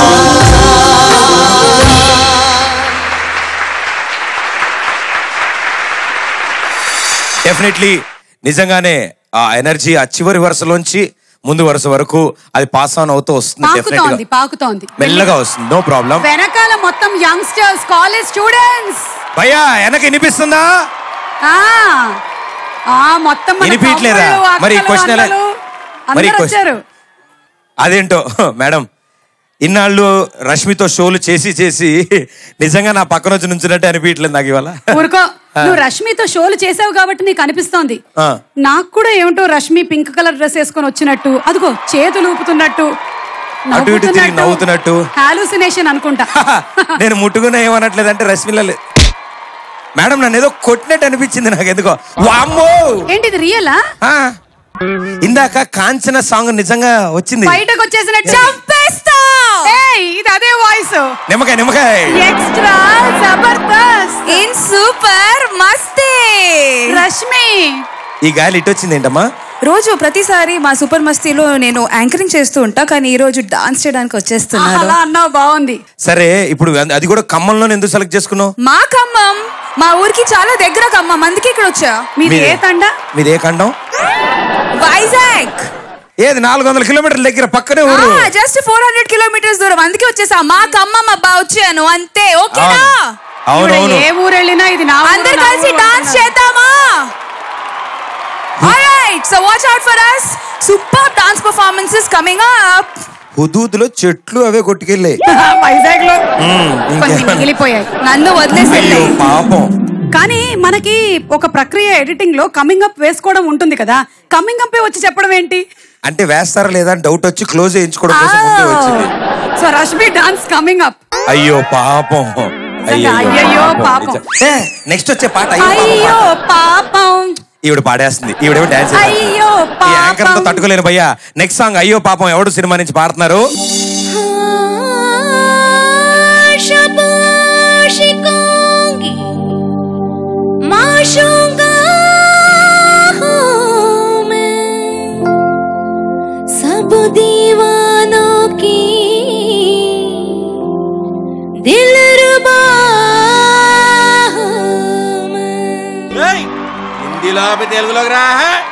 డెఫినెట్లీ నిజంగానే ఆ ఎనర్జీ ఆ చివరి వరుసలోంచి ముందు వరుస వరకు అది పాస్ ఆన్ అవుతూ వస్తుంది డెఫినెట్ పాకుతోంది పాకుతోంది మెల్లగా వస్తుంది నో ప్రాబ్లం వెనకాల మొత్తం యంగ్స్టర్స్ కాలేజ్ స్టూడెంట్స్ భయ్యా వెనక వినిపిస్తుందా ఆ ఆ మొత్తం మన వినిపించలేదా? తమ్ముళ్ళు, మరి అక్కలు, question ఎలా- అన్నలు మరి అందరూ question- వచ్చారు అదేంటో మేడం ఇన్నాళ్ళు రష్మితో షోలు చేసి చేసి నిజంగా నా పక్కన వచ్చి నుంచున్నట్టు అనిపించలేదు నాకు ఇవాళ ఊరుకో నువ్వు రష్మితో షోలు చేసావు కాబట్టి నీకు అనిపిస్తోంది ఆ, నాకు కూడా ఏమిటో రష్మి పింక్ కలర్ డ్రెస్ వేసుకొని వచ్చినట్టు అదిగో చేతులు ఊపుతున్నట్టు అటు ఇటు తిరిగి నవ్వుతున్నట్టు హాలుసినేషన్ అనుకుంటా నేను ముట్టుకున్నా ఏమనట్లేదు అంటే రష్మిల లే- మేడం నన్ను ఏదో కొట్టినట్టు అనిపించింది నాకు ఎందుకో వామ్మో ఏంటి ఇది రియలా ఆ, ఇందాక కాంచన సాంగ్ నిజంగా వచ్చింది బయటకు వచ్చేసినట్టు చంపేస్తా ఏయ్, ఇది అదే వాయిస్ నిమ్మకాయ నిమ్మకాయ extra Jabardasth in super Masti Rashmi ఈ గాలి ఇటు వచ్చింది ఏంటమ్మా రోజు ప్రతిసారి మా సూపర్ మస్తీలో నేను యాంకరింగ్ చేస్తూ ఉంటా కానీ ఈ రోజు డాన్స్ చేయడానికి వచ్చేస్తున్నారు అలా అన్నావు బాగుంది సరే ఇప్పుడు అది కూడా ఖమ్మంలో ఎందుకు సెలెక్ట్ చేసుకున్నావు మా ఖమ్మం మా ఊరికి చాలా దగ్గర ఖమ్మం అందుకే ఇక్కడ వచ్చా మీది ఏ తండ మీది ఏ ఖండం వైజాగ్ ఏది నాలుగు వందల కిలోమీటర్ల దగ్గర పక్కనే ఊరు జస్ట్ ఫోర్ హండ్రెడ్ కిలోమీటర్స్ దూరం అందుకే వచ్చేసా మా ఖమ్మం అబ్బా వచ్చాను అంతే ఓకేనా అవును అవును ఏ ఊరు వెళ్ళినా ఇది నా ఊరు, అందరు నా కలిసి ఊరు డాన్స్ అంటున్నారు. చేద్దామా alright so watch out for us super dance performances coming up హుదూదులో చెట్లు అవే కొట్టుకెళ్ళాయి వైజాగ్ లో ఉమ్, కొన్ని ఇంకేమన్నా? మిగిలిపోయాయి నన్ను వదిలేసి అయ్యో పాపం కానీ మనకి ఒక ప్రక్రియ ఎడిటింగ్ లో కమింగ్ అప్ వేసుకోవడం ఉంటుంది కదా కమింగ్ అప్ వచ్చి చెప్పడం ఏంటి అంటే వేస్తారా లేదా అని డౌట్ వచ్చి క్లోజ్ చేయించుకోవడం కోసం ముందే వచ్చింది so Rashmi dance coming up అయ్యో పాపం అయ్యయ్యో పాపం. నెక్స్ట్ వచ్చే పాట అయ్యో పాపం అయ్యో పాట. పాపం ఈవిడ పాడేస్తుంది ఈవిడేమో డాన్స్ అయ్యో ఈ యాంకర్ తో పాపం తట్టుకోలేను భయ్యా నెక్స్ట్ సాంగ్ అయ్యో పాపం ఎవడు సినిమా నుంచి పాడుతున్నారు शाबाशिकोंगी माशूंगा हूँ मैं सब दीवानों की दिल रुबा हूँ मैं హిందీలో తెలుగులోకి రా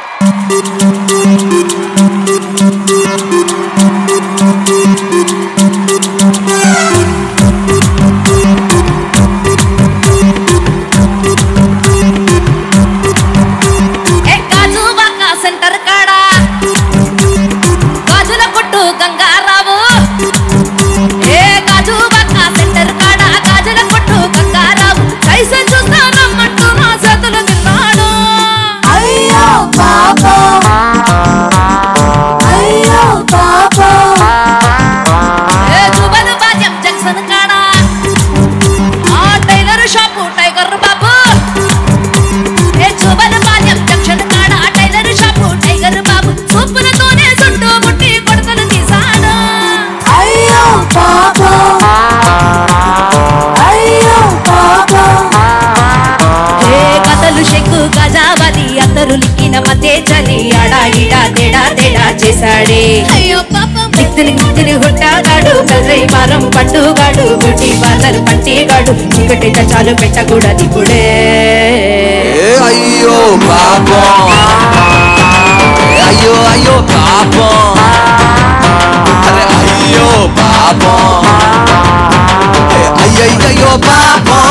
ఏ గాజు బాక సెంటర్ కాడా గాజుల కొట్టు గంగారావు ఏ గాజు బాక సెంటర్ కాడా గాజుల కొట్టు గంగారావు కైసే చూస్తానమ్మంటూ నా చేతులు తిన్నాడు అయ్యో పాపం అయ్యో చేశాడే అయ్యో నిత్తిని నిత్తిని హుట్టాగాడు కర్రై వారం పండుగాడు బ్యూటీ పార్లర్ పట్టిగాడు చీకటి చాలు పెట్టకూడదు ఇప్పుడే ఏ అయ్యో పాపం ఏ అయ్యో అయ్యో పాపం అరే అయ్యో పాపం ఏ అయ్యయ్యో పాపం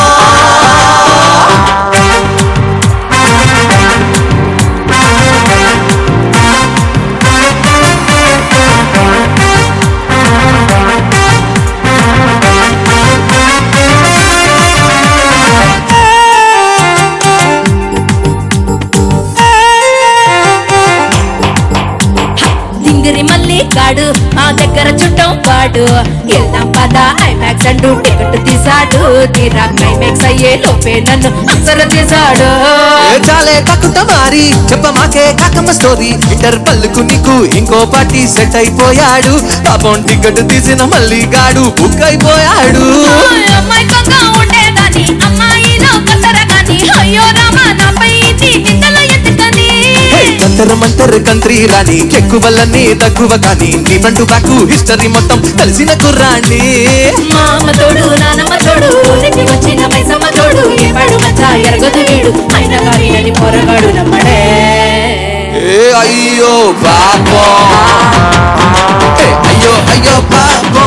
దింగిరి మళ్ళీ కాడు మా దగ్గర చుట్టం వాడు వెళ్దాం పద ఐమాక్స్ అంటూ టికెట్ తీసాడు తీరా క్లైమాక్స్ అయ్యే లోపే నన్ను అసలు చేశాడు ఏ చాలే కాకుండా మారి చెప్ప మాకే కాకమ్మ స్టోరీ ఇంటర్ పల్లుకు నీకు ఇంకో పార్టీ సెట్ అయిపోయాడు పాపం టికెట్ తీసిన మళ్ళీ గాడు బుక్ అయిపోయాడు అమ్మాయి కొంగ ఉండేదాన్ని అమ్మాయిలో కొత్తర కానీ అయ్యో రామా నాపై ఇది నిందలో ఎందుకని కంతర మంతర కంత్రి రాని ఎక్కువల్లనే తక్కువ కానీ నీ ఫ్రంట్ బ్యాక్ హిస్టరీ మొత్తం తెలిసిన కుర్రాణి మామ తోడు నానమ్మ తోడు ఊరికి వచ్చిన మైసమ్మ తోడు ఏ పడు మచ్చ ఎరగదు వీడు అయినా కానీ నన్ను పోరగాడు నమ్మడే ఏ అయ్యో పాపం ఏ అయ్యో అయ్యో పాపం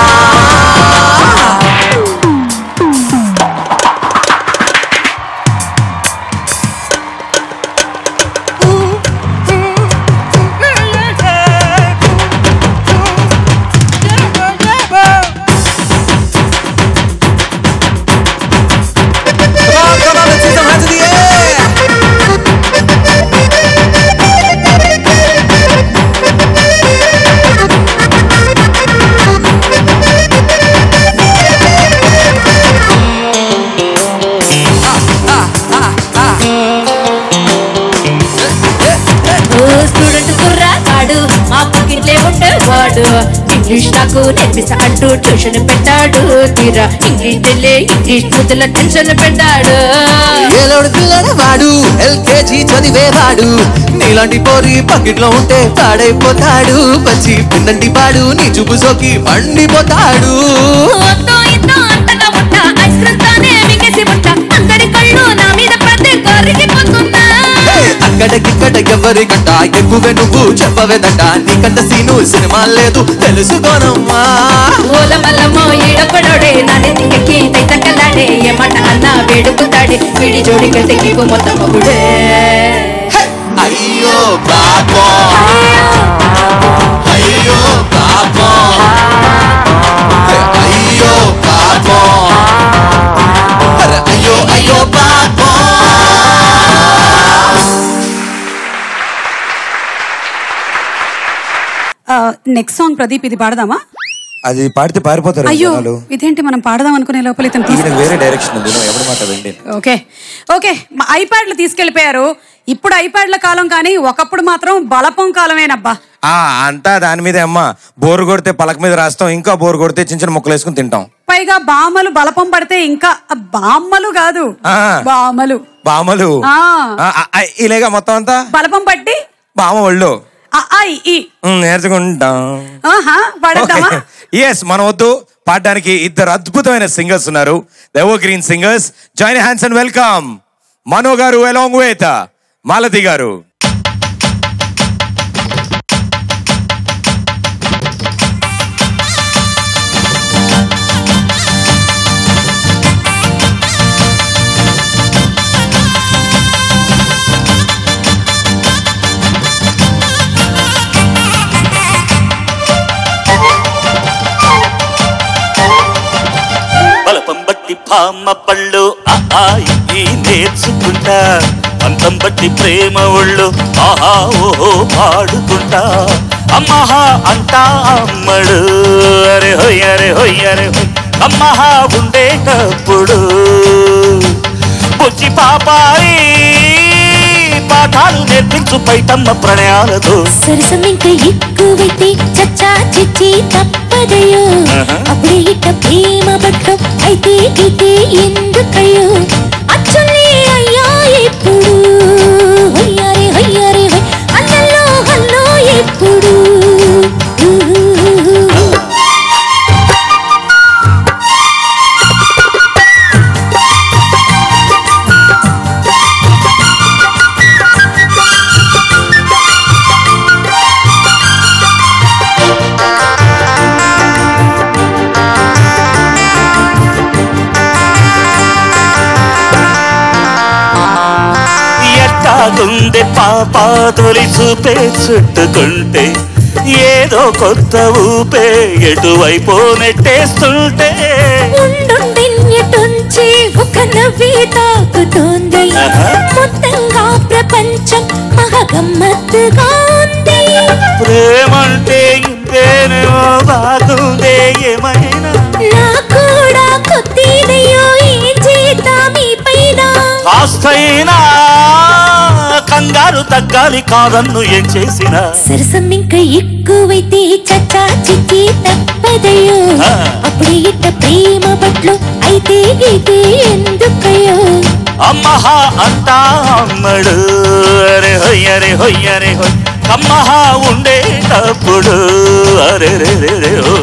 స్టూడెంట్ కుర్రాడు మా పక్కింట్లే ఉండేవాడు ఇంగ్లీష్ నాకు నేర్పిస్తా అంటూ ట్యూషన్ పెట్టాడు తీరా ఇంగ్లీష్ తెల్లే ఇంగ్లీష్ ముద్దుల టెన్షన్ పెట్టాడు ఏలోడు పిల్లడు వాడు ఎల్కేజీ చదివేవాడు నీలాంటి పోరి పకెట్లో ఉంటే పాడైపోతాడు పచ్చి పిందంటి పాడు నీ చూపు సోకి మండిపోతాడు వద్దో ఇంతో అంతగా ఉంటా ఐస్ క్రీమ్ తానే మింగేసి ఉంటా అందరి కళ్ళు నా మీద పడితే కరిగిపోతున్నా అక్కడికిక్కడ ఎవరికంట ఎక్కువగా నువ్వు చెప్పవేదట నీకంట సీను సినిమా లేదు తెలుసుకోనమ్మా ఓల మల్లమ్మో ఈడొక్కడోడే నా నెత్తికెక్కి తైతక్కలాడే ఏ మాట అన్నా వేడుకుతాడే వీడి జోడికి తెగిపో మొత్తం ఒకడే అయ్యో పాపం అయ్యో పాపం అయ్యో పాపం అరే అయ్యో అయ్యో పాపం నెక్స్ట్ సాంగ్ ప్రదీప్ ఇది పాడదామా అది పాడితే పారిపోతారు అయ్యో జనాలు ఇదేంటి మనం పాడదాం అనుకునే లోపల ఇతను ఈయనకు తీసుకు వేరే డైరెక్షన్ ఉంది నువ్వు ఎవరి మాట వెండి ఓకే ఓకే మా ఐప్యాడ్లు తీసుకెళ్లిపోయారు ఇప్పుడు ఐప్యాడ్ల కాలం కానీ ఒకప్పుడు మాత్రం బలపం కాలమేనబ్బా ఆ అంతా దాని మీదే అమ్మా బోరు కొడితే పలక మీద రాస్తాం ఇంకా బోరు కొడితే చిన్న చిన్న ముక్కలు వేసుకుని తింటాం పైగా బామ్మలు బలపం పడితే ఇంకా ఆ బామ్మలు కాదు ఆ. బామ్మలు బామలు ఆ. ఆ, ఆ, ఆ, ఇలాగా మొత్తం అంతా బలపం పట్టి బామ ఒళ్ళు ఆ, ఆ, ఈ, ఈ. ఉమ్, నేర్చుకుంటాం ఆహా పాడేద్దామా ఎస్ మనం వద్దు పాడడానికి ఇద్దరు అద్భుతమైన సింగర్స్ ఉన్నారు దెవో green singers join hands and welcome Mano garu along with Malathi గారు బలపం బట్టి పామ పళ్ళు ఆ ఆ, ఈ నేర్చుకుంటా పంతం బట్టి ప్రేమ ఒళ్ళు ఆహా ఓహో పాడుకుంటా అమ్మహా అంటా అమ్మడు అరే హొయ్ అరే హొయ్ అరే హొయ్ అమ్మహా ఉండేటప్పుడు బుజ్జి పాపాయి పాఠాలు నేర్పించు పైటమ్మ ప్రణయాలతో సరసం ఇంకా ఎక్కువైతే చచ్చా చిచ్చి తప్పదయో అప్పుడే ఇట్ట ప్రేమ పట్టం అయితే గీతే ఎందుకయ్యో అచ్చుల్ని అయ్యా ఎప్పుడు హొయ్యారే హొయ్యారే హొయ్ అన్నల్లో హల్లో ఎప్పుడు పాతొలి చూపే చుట్టుకుంటే ఏదో కొత్త ఊపే ఎటువైపో నెట్టేస్తుంటే ఉండుండి ఎటుంచి ఒక నవ్వి తాకుతోంది మొత్తంగా ప్రపంచం మహగమ్మత్తుగా ఉంది ప్రేమంటే ఇంతేనేమో బాగుందే ఏమైనా నా కూడా కొద్దిదయ్యో ఏం చేద్దాం మీ పైన కాస్తైనా కంగారు తగ్గాలి కాదన్ను ఏం చేసినా సరసం ఇంకా ఎక్కువైతే చచ్చా చిచ్చి తప్పదయ్యో అప్పుడే ఇట్ట ప్రేమ పట్లు అయితే ఇది ఎందుకయ్యో అమ్మహా అంటా అమ్మడు అరే హొయ్యరే హొయ్యరే హొయ్ అమ్మహా ఉండేటప్పుడు అరే రే రే రే ఓ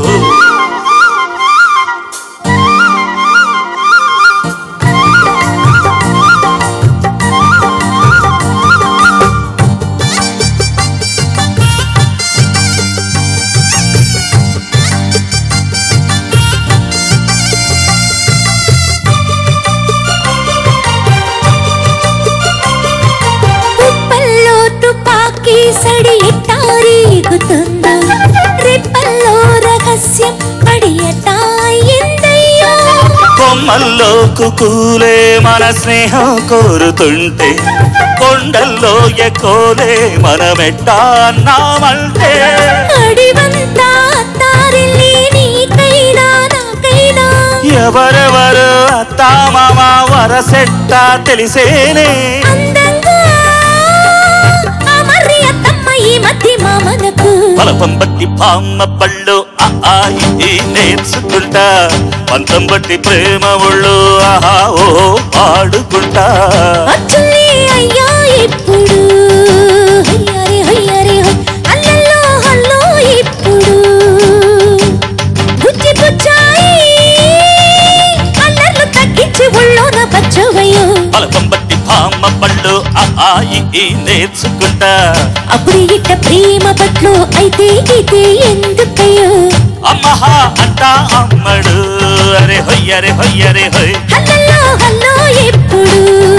ఉప్పల్లో తుపాకీ సడి ఎట్టారీగుతుందో రెప్పల్లో రహస్యం పడి ఎట్టాయిందయ్యో కొమ్మల్లో కుకూలే మన స్నేహం కోరుతుంటే కొండల్లో ఎకోలే మనమెట్టా అన్నామంటే అడివంతా అత్తారిల్లి నీకైనా నాకైనా ఎవరెవరు అత్తా మామ వరసెట్టా తెలిసేనే అందంగా అమర్రి అత్తమ్మ ఈ మధ్య మామనకు బలపం బట్టి పామ్మ పళ్ళు ఆ ఆ ఈ ఈ నేర్చుకుంటా పంతం బట్టి ప్రేమ ఒళ్ళు ఆహా ఓ పాడుకుంటా అచ్చుల్లి అయ్యా ఇప్పుడు హయ్యారే హయ్యారే హొయ్ అల్లల్లో హల్లో ఇప్పుడు బుజ్జి బుజ్జాయి అల్లర్లు తగ్గించి ఒళ్ళోన పచ్చవయ్యో బలపం బట్టి పామ్మ పళ్ళు ఆ ఆ ఈ ఈ నేర్చుకుంటా అప్పుడు ఇట్ట ప్రేమ పట్లు అయితే ఇదే ఎందుకయ్యో అమ్మహా అంటా అమ్మడు అరే హొయ్యరే హొయ్యరే హొయ్ హల్లల్లో హల్లో ఇప్పుడు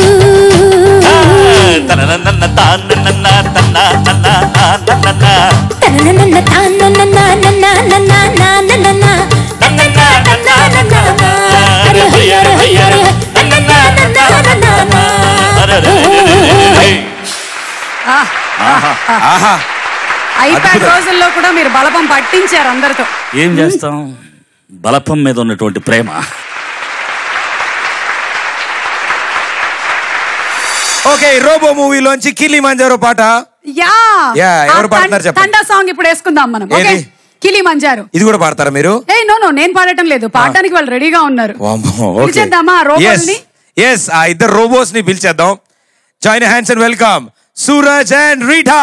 తననన్న తానన్న తన్న తన్న తన్న తననన్న తానన్న నన్న నన్న నానన్న నన్న నన్న నన్న అరే హయ్యరే హయ్యరే నన్న నన్న నన్న ఆహా ఐప్యాడ్ అద్భుతం. రోజుల్లో కూడా మీరు బలపం పట్టించారు అందరితో ఏం చేస్తాం బలపం మీద ఉన్నటువంటి ప్రేమ ఓకే రోబో మూవీలోంచి కిలి మంజారో పాట యా యా, ఎవరు ఆ పాడుతున్నారు తం- చెప్పండి. తండా సాంగ్ ఇప్పుడు వేసుకుందాం మనం ఓకే ఏది? కిలి మంజారు ఇది కూడా పాడతారా మీరు ఏ నో నో నేను పాడటం లేదు పాడటానికి వాళ్ళు రెడీగా ఉన్నారు వామ్మో, ఓకే పిలిచేద్దామా ఆ రోబోల్ని? ఎస్ ఆ ఇద్దరు రోబోస్ ని పిలిచేద్దాం join hands and welcome Suraj and Reetha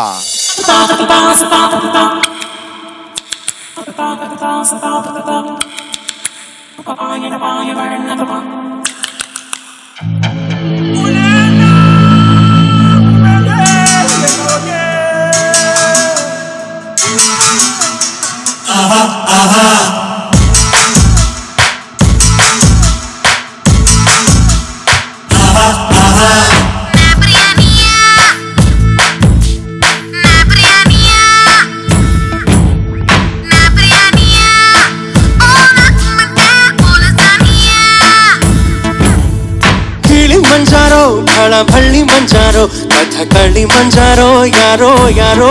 Kilimanjaro ಖಳ ಬಳ್ಳಿ ಮಂಜಾರೋ ಕಥಕಳಿ ಮಂಜಾರೋ ಯಾರೋ ಯಾರೋ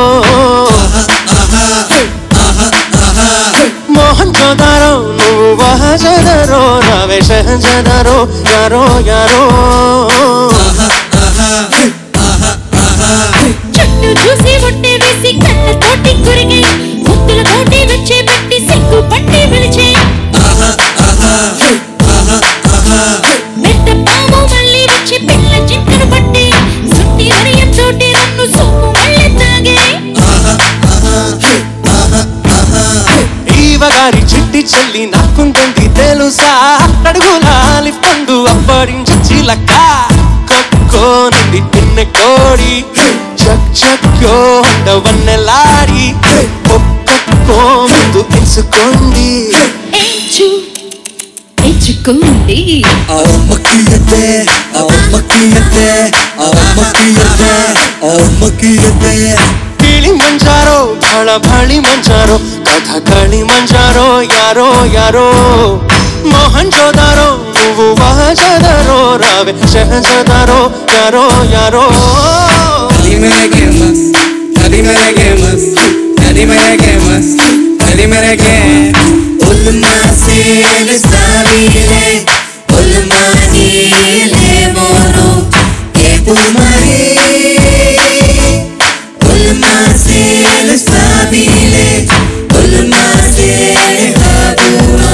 ಮೋಹನ್ ಚೋದಾರೋ నువ్వు వహజదరో నావే షహజదరో యారో యారో చుట్టూ చూసి ఒట్టే వేసి కళ్ళతోటి కొరిగి ముద్దులతోటి వచ్చే పెట్టి సిగ్గు పట్టి పిలిచే మెట్ట పాము మళ్ళీ వచ్చి పిల్ల చింతను పట్టి సుట్టి వరియం తోటి నన్ను సొమ్ము మళ్ళీ తాగే ఈవగారి చిట్టి చెల్లి నాకుంటుంది తెలుసా అడుగులాలి పండు అప్పడించు చిలక కొక్కో నుండి తిన్న కోడి చక్ చక్కో ఉండవన్నెలాడి ఒక్కొక్కో ముందు ఎంచుకోండి ఎంచు ఎంచుకో ఎంచుకోండి ಕಿಳಿ ಮಂಜಾರೋ ಫಳ ಫಳಿ ಮಂಜಾರೋ ಕಥ ಕಳಿ ಮಂಜಾರೋ ಯಾರೋ ಯಾರೋ ಮೋಹನ್ ಜೋದಾರೋ నువ్వు వహజదారో రావే షహజదారో యారో యారో Nadie me regue más, nadie me regue más, nadie me regue más, nadie me regue. Olmaz el stabile, olmaz ile mono, que pumare. Olmaz el stabile, olmaz el habuma.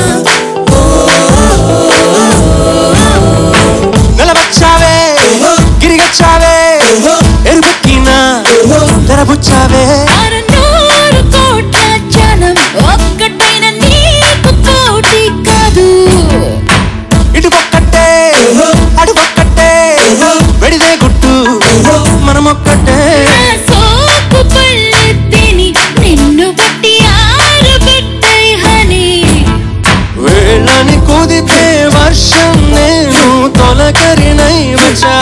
నెలవచ్చావే గిరిగచ్చావే ఎరుపెక్కిన తెరబుచ్చావే నూరు కోట్ల జనం ఒక్కటైన నీకు పోటీ కాదు ఇటు ఒక్కటే అటు ఒక్కటే వెడిదే గుట్టు మనమొక్కటే నా సోపు పళ్ళు తిని నిన్ను బట్టి ఆరబెట్టే హనీ వేళ్ళని కుదిపే వర్షం నేను తొలకరినై వచ్చా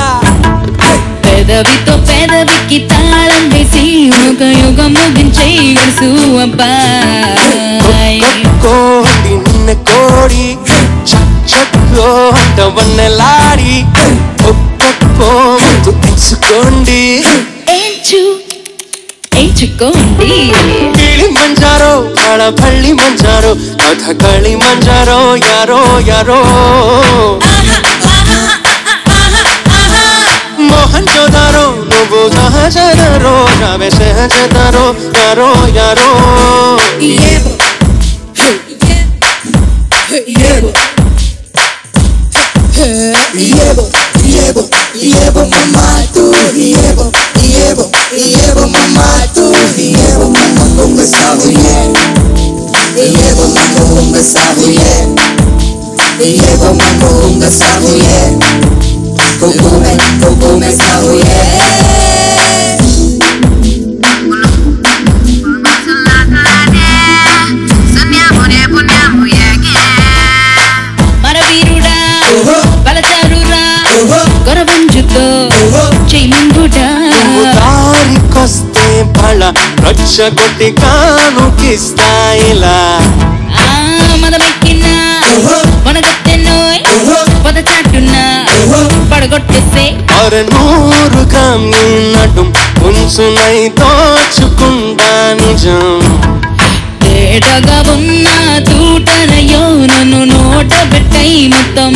పెదవితో పెదవికి తాళం వేసి ఒక యుగం ముగించే గడుసు అబ్బాయి కోడి నిన్న కోడి చక్ చక్కో అంట వన్నెలాడి ఒక్కొక్కో ముద్దు ఎంచుకోండి ఎంచు ఎంచుకోండి కిళి మంజారో కళ పళ్ళి మంజారో కథ కళి మంజారో యారో యారో మోహన్ జోదారో నువ్వు సహజదారో నావే సహజదారో యారో యారో Llevo, llevo, llevo mamá tú, llevo, llevo, llevo mamá tú, llevo mamá con besazo, llevo mamá con besazo, llevo mamá con besazo, cocume, cocume besazo, మరవీరుడా బలచారురా గొరవంజుతో చెయ్యింగుడా నువ్వు దారికొస్తే బళ రచ్చగొట్టి కానుకిస్తాయిలా ఆ మదమెక్కిన మనగత్తెనోయ్ పొదచాటున పడగొట్టేసే అర నూరు గ్రామ్ నీ నడుం ఉంచునై దోచుకుంటా నిజం తేటగా ఉన్న తూటనయో నన్ను నోట పెట్టై మొత్తం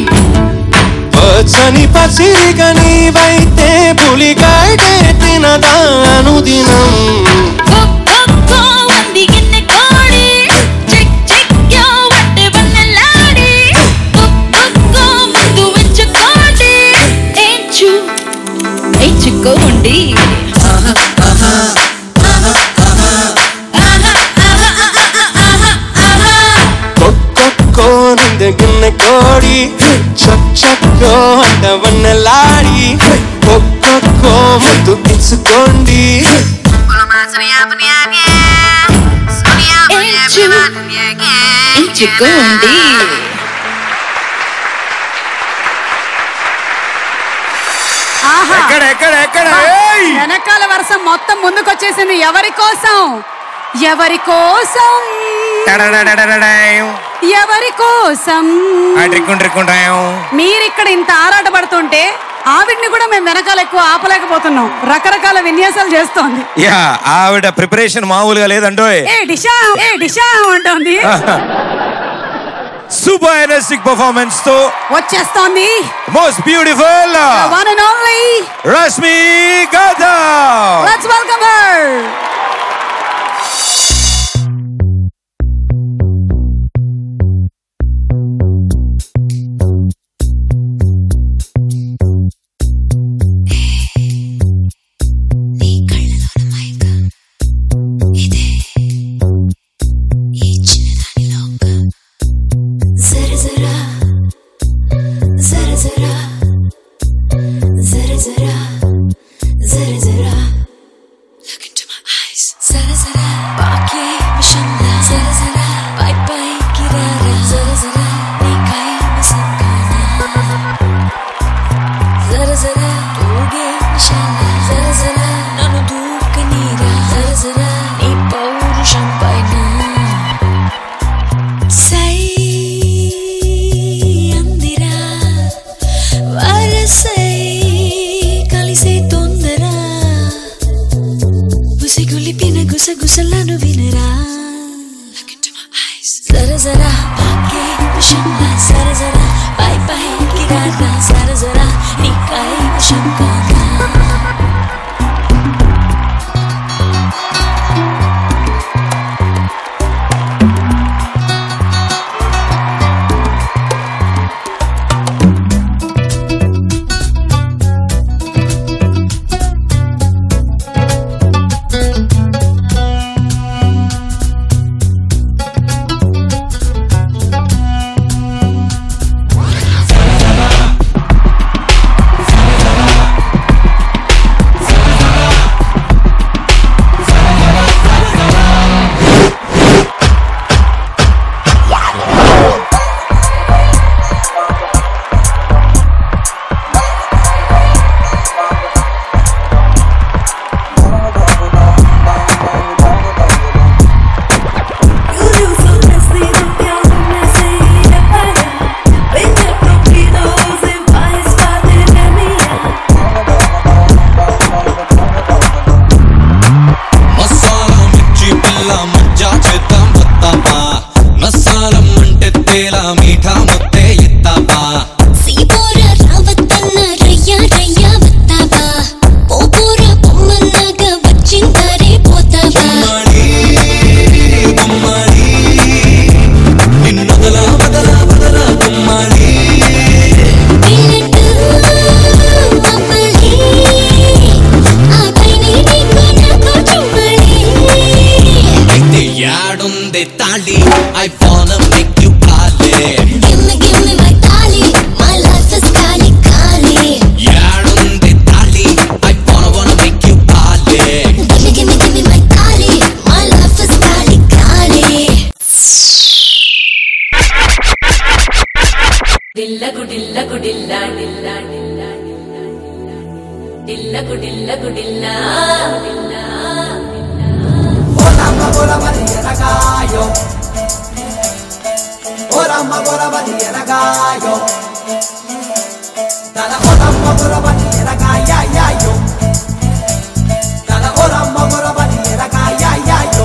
పచ్చని పసిరిగా నీవైతే పులిగాడే తినదా అనుదినం ఒక్కో వందిగిన్నె కోడి చిక్ చిక్ యో వట్టె వన్నెలాడి ఒక్కొక్కో ముందు ఎంచుకోండి ఎంచు ఎంచుకోండి ఒక్కొక్కో నిందగిన్న కోడి చక్ చక్కో అంట వన్నెలాడి ఒక్కొక్కో ముద్దు ఇచ్చుకోండి ఎంచు ఎంచుకోండి ఆహా. ఎక్కడ ఎక్కడ ఎక్కడ ఆ, ఏయ్! వెనకాల వరుస మొత్తం ముందుకొచ్చేసింది ఎవరి కోసం ఎవరి కోసం ఎవరి కోసం మీరిక్కడ ఇంత ఆరాట పడుతుంటే ఆవిడ్ని కూడా మేము వెనకాల ఎక్కువ ఆపలేకపోతున్నాం రకరకాల విన్యాసాలు చేస్తోంది యా ఆవిడ ప్రిపరేషన్ మామూలుగా లేదంటోయ్ ఏ డిషా ఏ డిషా అంటోంది సూపర్ ఎనర్జిక్ పర్ఫార్మెన్స్ తో వచ్చేస్తోంది most beautiful one and only Rashmi Gautam let's welcome her జర జరా జర జరా జర జరా జర జరా Look into my eyes చెప్తాను వినరా జర జర పాకే విషంగా జర జర పై పైకి రారా జర జర నీకై విషం కాగా మసాలా మిర్చి పిల్ల మజ్జా చేద్దాం వస్తావా మసాలం అంటే తేలా మీఠా ముద్దే ఇస్తావా సీపోర రావత్తన్న రయ్య రయ్య వత్తావా పోపోర పొమ్మన్నాక వచ్చిందరే పోతావా గుమ్మడి నిన్నొదల వదల వదల గుమ్మడి పిల్లట్టు మమ్మల్ని ఆపై నీకు నాకు చుమ్మడి అయితే యాడుంది తాళి ఐ wanna make you కాలే gimme gimme my tali my life is khali khali యాడుంది తాళి I wanna wanna make you కాలే gimme gimme gimme my tali my life is khali khali డిల్లకు డిల్లకు డిల్లా డిల్లా డిల్లా డిల్లకు డిల్లకు డిల్లా డిల్లా ragaio Ora ma ora va di ragaio Dalla ora ma ora va di ragaia ya yo Dalla ora ma ora va di ragaia ya yo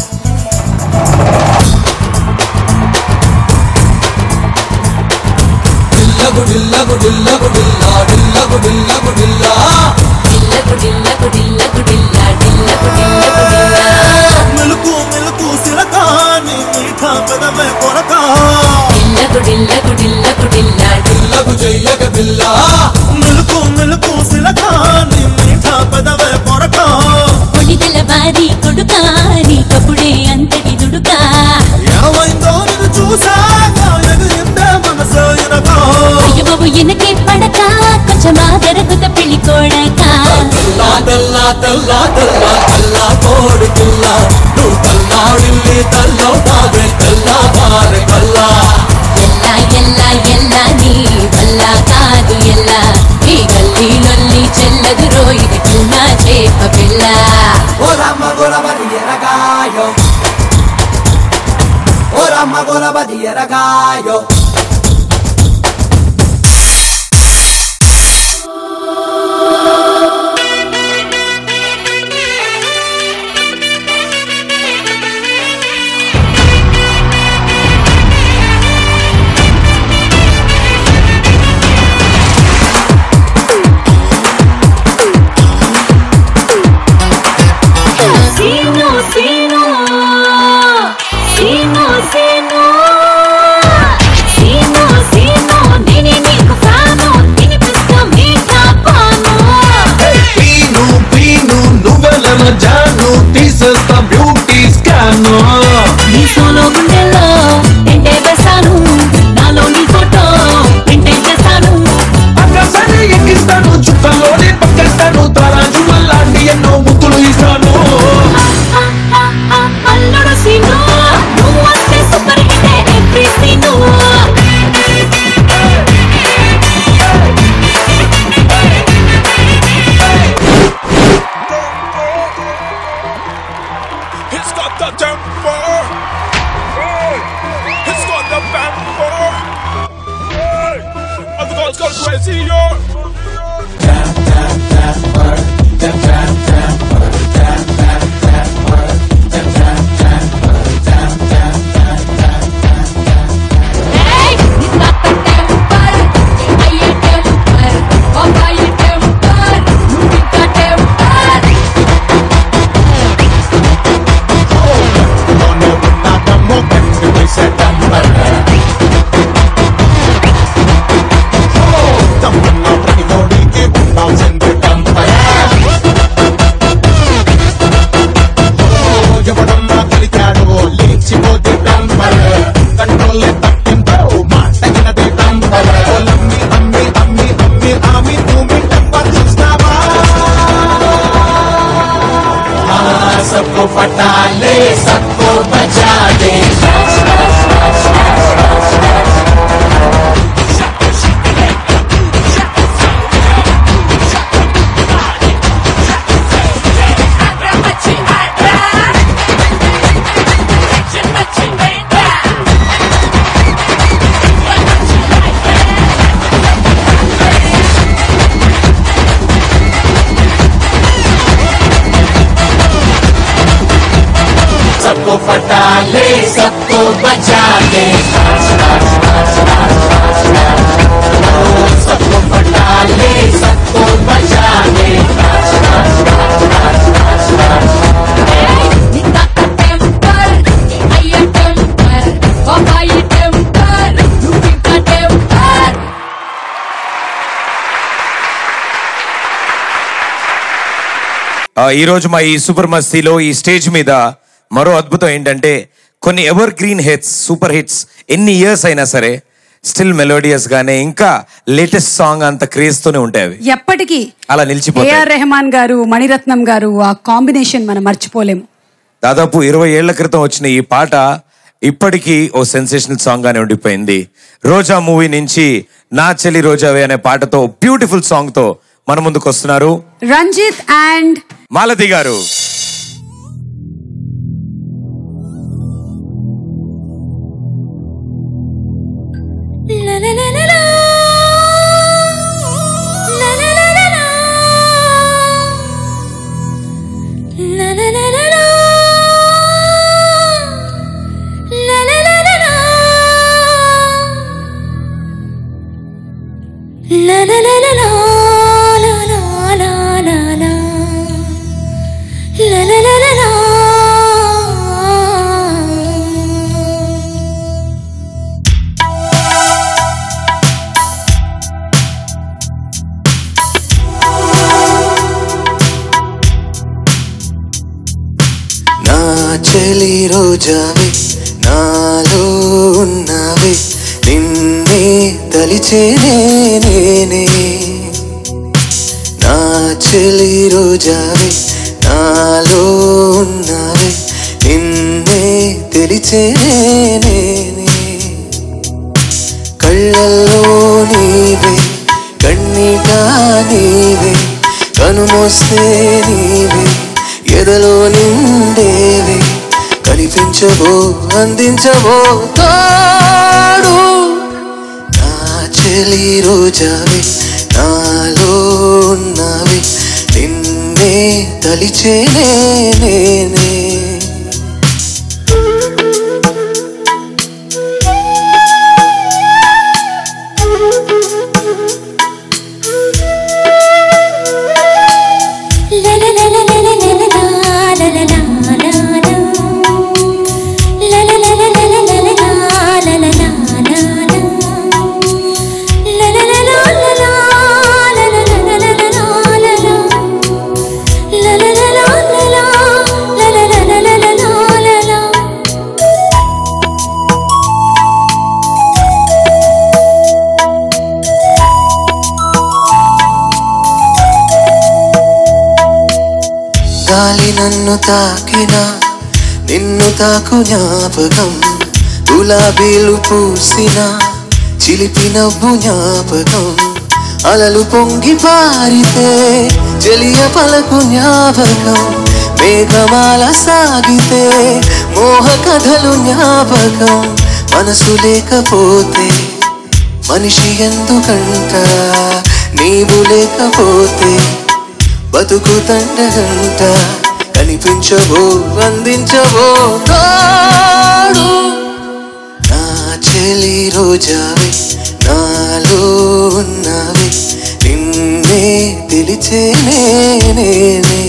డిల్లగు డిల్లగు డిల్లగు డిల్లా డిల్లగు డిల్లగు డిల్లా డిల్లకు డిల్లకు డిల్లకు డిల్లా డిల్లకు డిల్లకు డిల్లా మెలుకు మెలుకు సిలకాని మీఠా పెదవే కొరక డిల్లకు డిల్లకు డిల్లకు డిల్లా డిల్లగు చెయ్యక బిల్లా మెలుకు మెలుకు సిలకాని మీఠా పెదవే కొరక ఒడిదల బారి కొడుకారి కపుడే అంతటి దుడుకా ఏమైందో నిన్ను చూసాక ఎగిరిందే మనసు ఎనక అయ్య బాబు ఎనకే పడక కొంచెం ఆదరకుత పెళ్లి కోడక తెల్లా తెల్లా తెల్లా తెల్లా తెల్లా కోడి పిల్ల నువ్వు తల్లాడిల్లి తల్లవుతావే తెల్లా బారె కల్లా ఎల్లా ఎల్లా ఎల్లా నీ వల్ల కాదు ఎల్లా ఈ గల్లీ లొల్లి చెల్లదు రోయిది నా చేప పిల్ల Ora ma ora va di ragaio Ora ma ora va di ragaio Seenu Seenu Seenu Seenu Seenu Seenu నేనే నీకు ఫ్యాను తినిపిస్తా మీఠా పాను పీను పీను నువ్వెల జాను తీసేస్తా బ్యూటీ స్కాను నీ సోలో గుండెల్లో ఎంటే వేస్తాను నాలో నీ ఫోటో ప్రింటే చేస్తాను అక్కసరి ఎక్కిస్తాను చుక్కలోనే పక్కేస్తాను తరాజు లాంటి ఎన్నో ముద్దులు ఇస్తాను అల్లుడు సీను నువ్వు వస్తే super hit every scene It's got the tempo. Hey, It's got the tempo. Hey, And the girls go crazy, yo. ले सबको बचा दे सबको पटा ले सबको बचा ले सबको पटा ले सबको बचा ले ఆ, ఈ రోజు మా ఈ సూపర్ మస్తీలో ఈ స్టేజ్ మీద మరో అద్భుతం ఏంటంటే కొన్ని evergreen hits super hits ఎన్ని ఇయర్స్ అయినా సరే స్టిల్ మెలోడియస్ గానే ఇంకా లేటెస్ట్ సాంగ్ అంత క్రేజ్ తోనే ఉంటాయి అవి ఎప్పటికీ అలా నిలిచిపోతాయి ఏఆర్ రెహమాన్ గారు మణిరత్నం గారు ఆ కాంబినేషన్ మనం మర్చిపోలేము దాదాపు ఇరవై ఏళ్ల క్రితం వచ్చిన ఈ పాట ఇప్పటికీ ఓ సెన్సేషనల్ సాంగ్ గానే ఉండిపోయింది రోజా మూవీ నుంచి నా చెల్లి రోజావే అనే పాటతో బ్యూటిఫుల్ సాంగ్ తో మన ముందుకు వస్తున్నారు రంజిత్ అండ్ మాలతి గారు నా చెలి రోజావే నాలో ఉన్నవే నిన్నే తలిచేనే నేనే నా చెలి రోజావే నాలో ఉన్నవే నిన్నే తెలిచేనే నేనే కళ్ళల్లో నీవే కన్నీటా నీవే కనుమొస్తే నీవే ఎదలో నిండేవే కనిపించవో అందించవో తాడు నా చెలి రోజావే నాలో ఉన్నవే నిన్నే తలిచేనే నేనే గాలి నన్ను తాకిన నిన్ను తాకు జ్ఞాపకం గులాబీలు పూసిన చిలిపి నవ్వు జ్ఞాపకం అలలు పొంగి పారితే చెలియ పలకు జ్ఞాపకం మేఘమాల సాగితే మోహ కథలు జ్ఞాపకం మనసు లేకపోతే మనిషి ఎందుకంట నీవు లేకపోతే బతుకు తండగంట కనిపించవో అందించవో తాడు నా చెలి రోజావే నాలో ఉన్నవే నిన్నే తెలిచేనే నేనే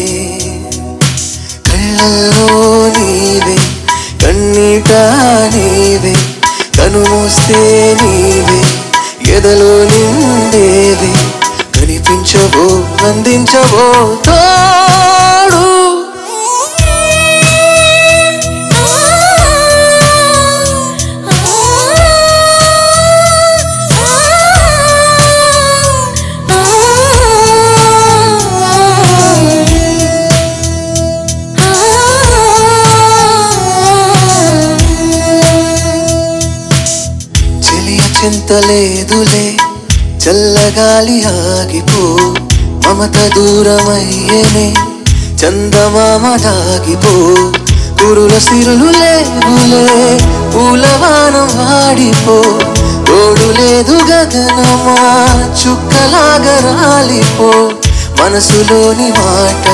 కళ్ళల్లో నీవే కన్నీట నీవే కనుమూస్తే నీవే ఎదలో నిండేవే కనిపించవో అందించవో తోడు ఆ చింతలేదులే చల్లగాలి ఆగిపో మమత దూరమయ్యేనే చందమామ దాగిపో కురుల సిరులు లేవులే పూలవానం వాడిపో తోడు లేదు గగనమా చుక్కలాగా రాలిపో మనసులోని మాట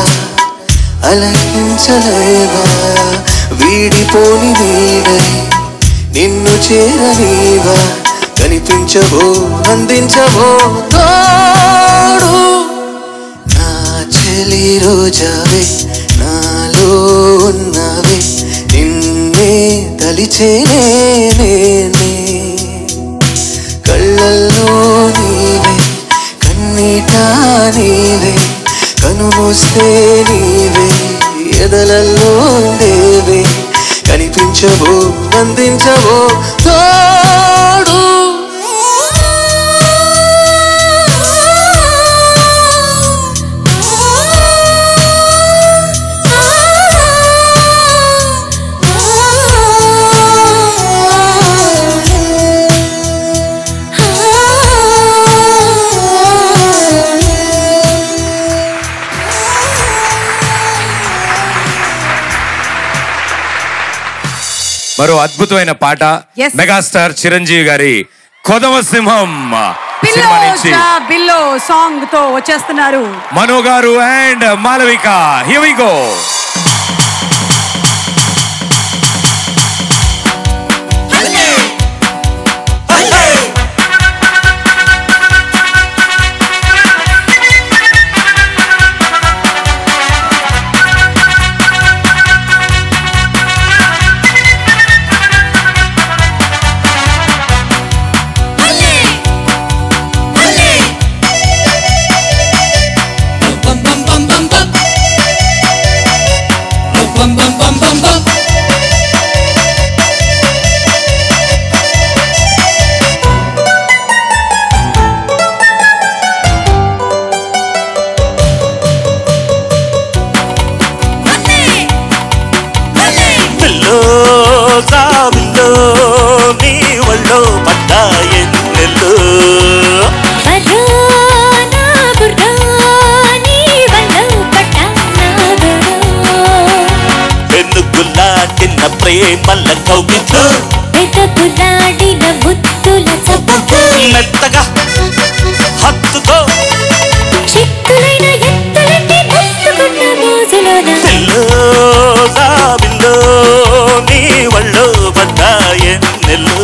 అలకించలేవా వీడిపోని నీడై నిన్ను చేరనీవా కనిపించవో అందించవో తోడు నా చెలి రోజావే నాలో ఉన్నవే నిన్నే తలిచేనే నేనే కళ్ళల్లో నీవే కన్నీట నీవే కనుమూస్తే నీవే ఎదలల్లో దేవే కనిపించవో అందించవో తోడు మరో అద్భుతమైన పాట Yes. మెగాస్టార్ చిరంజీవి గారి కొదమ సింహం పిల్లో సినిమా నుంచి జా బిల్లో సాంగ్ తో వచ్చేస్తున్నారు Mano garu and Malavika here we go పిల్లో సావిల్లో నీ ఒళ్ళో పడ్డాయెన్నెల్లో వెన్నుకుల్లా చిన్న ప్రేమల కౌగిట్లో మెత్తగా హత్తుకో పిల్లో సావిల్లో నీ ఒళ్ళో పడ్డాయెన్నెల్లో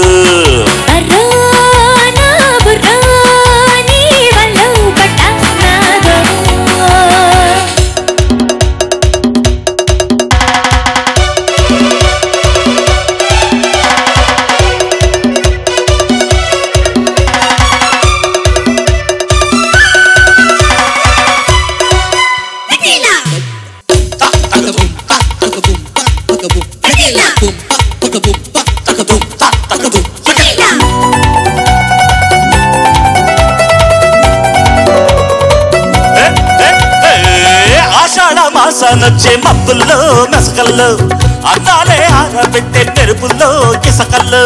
ఆషాఢ మాసానొచ్చే మబ్బుల్లో మెసకల్లో అందాలే ఆరబెట్టే మెరుపుల్లో ఇసకల్లో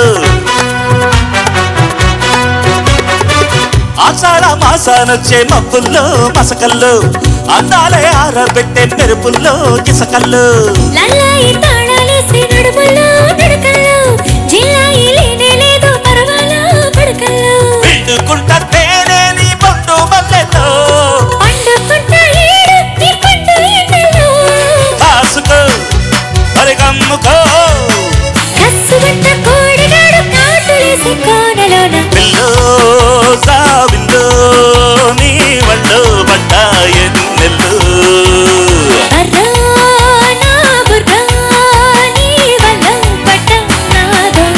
ఆషాఢ మాసానొచ్చే మబ్బుల్లో మసకల్లో అందాలే ఆరబెట్టే మెరుపుల్లో ఇసకల్లో లల్లాయి తాళాలేసి నడుముల్లో నడకల్లో జిల్లాయి లేనే లేదు పర్వాలా పడకల్లో పిండుకుంటా తేనె నీ పండు మల్లెలో పండుకుంట ఈడు నీ పండు ఎండలో కాసుకో మరి గమ్ముకో కసుగట్ట కోడిగాడు కాటులేసి కోనలోన పిల్లో సావిల్లో నీ వల్లో పడ్డాయెన్నెల్లో అర్రా నా బుర్రా నీ వల్ల పడ్డ నాదో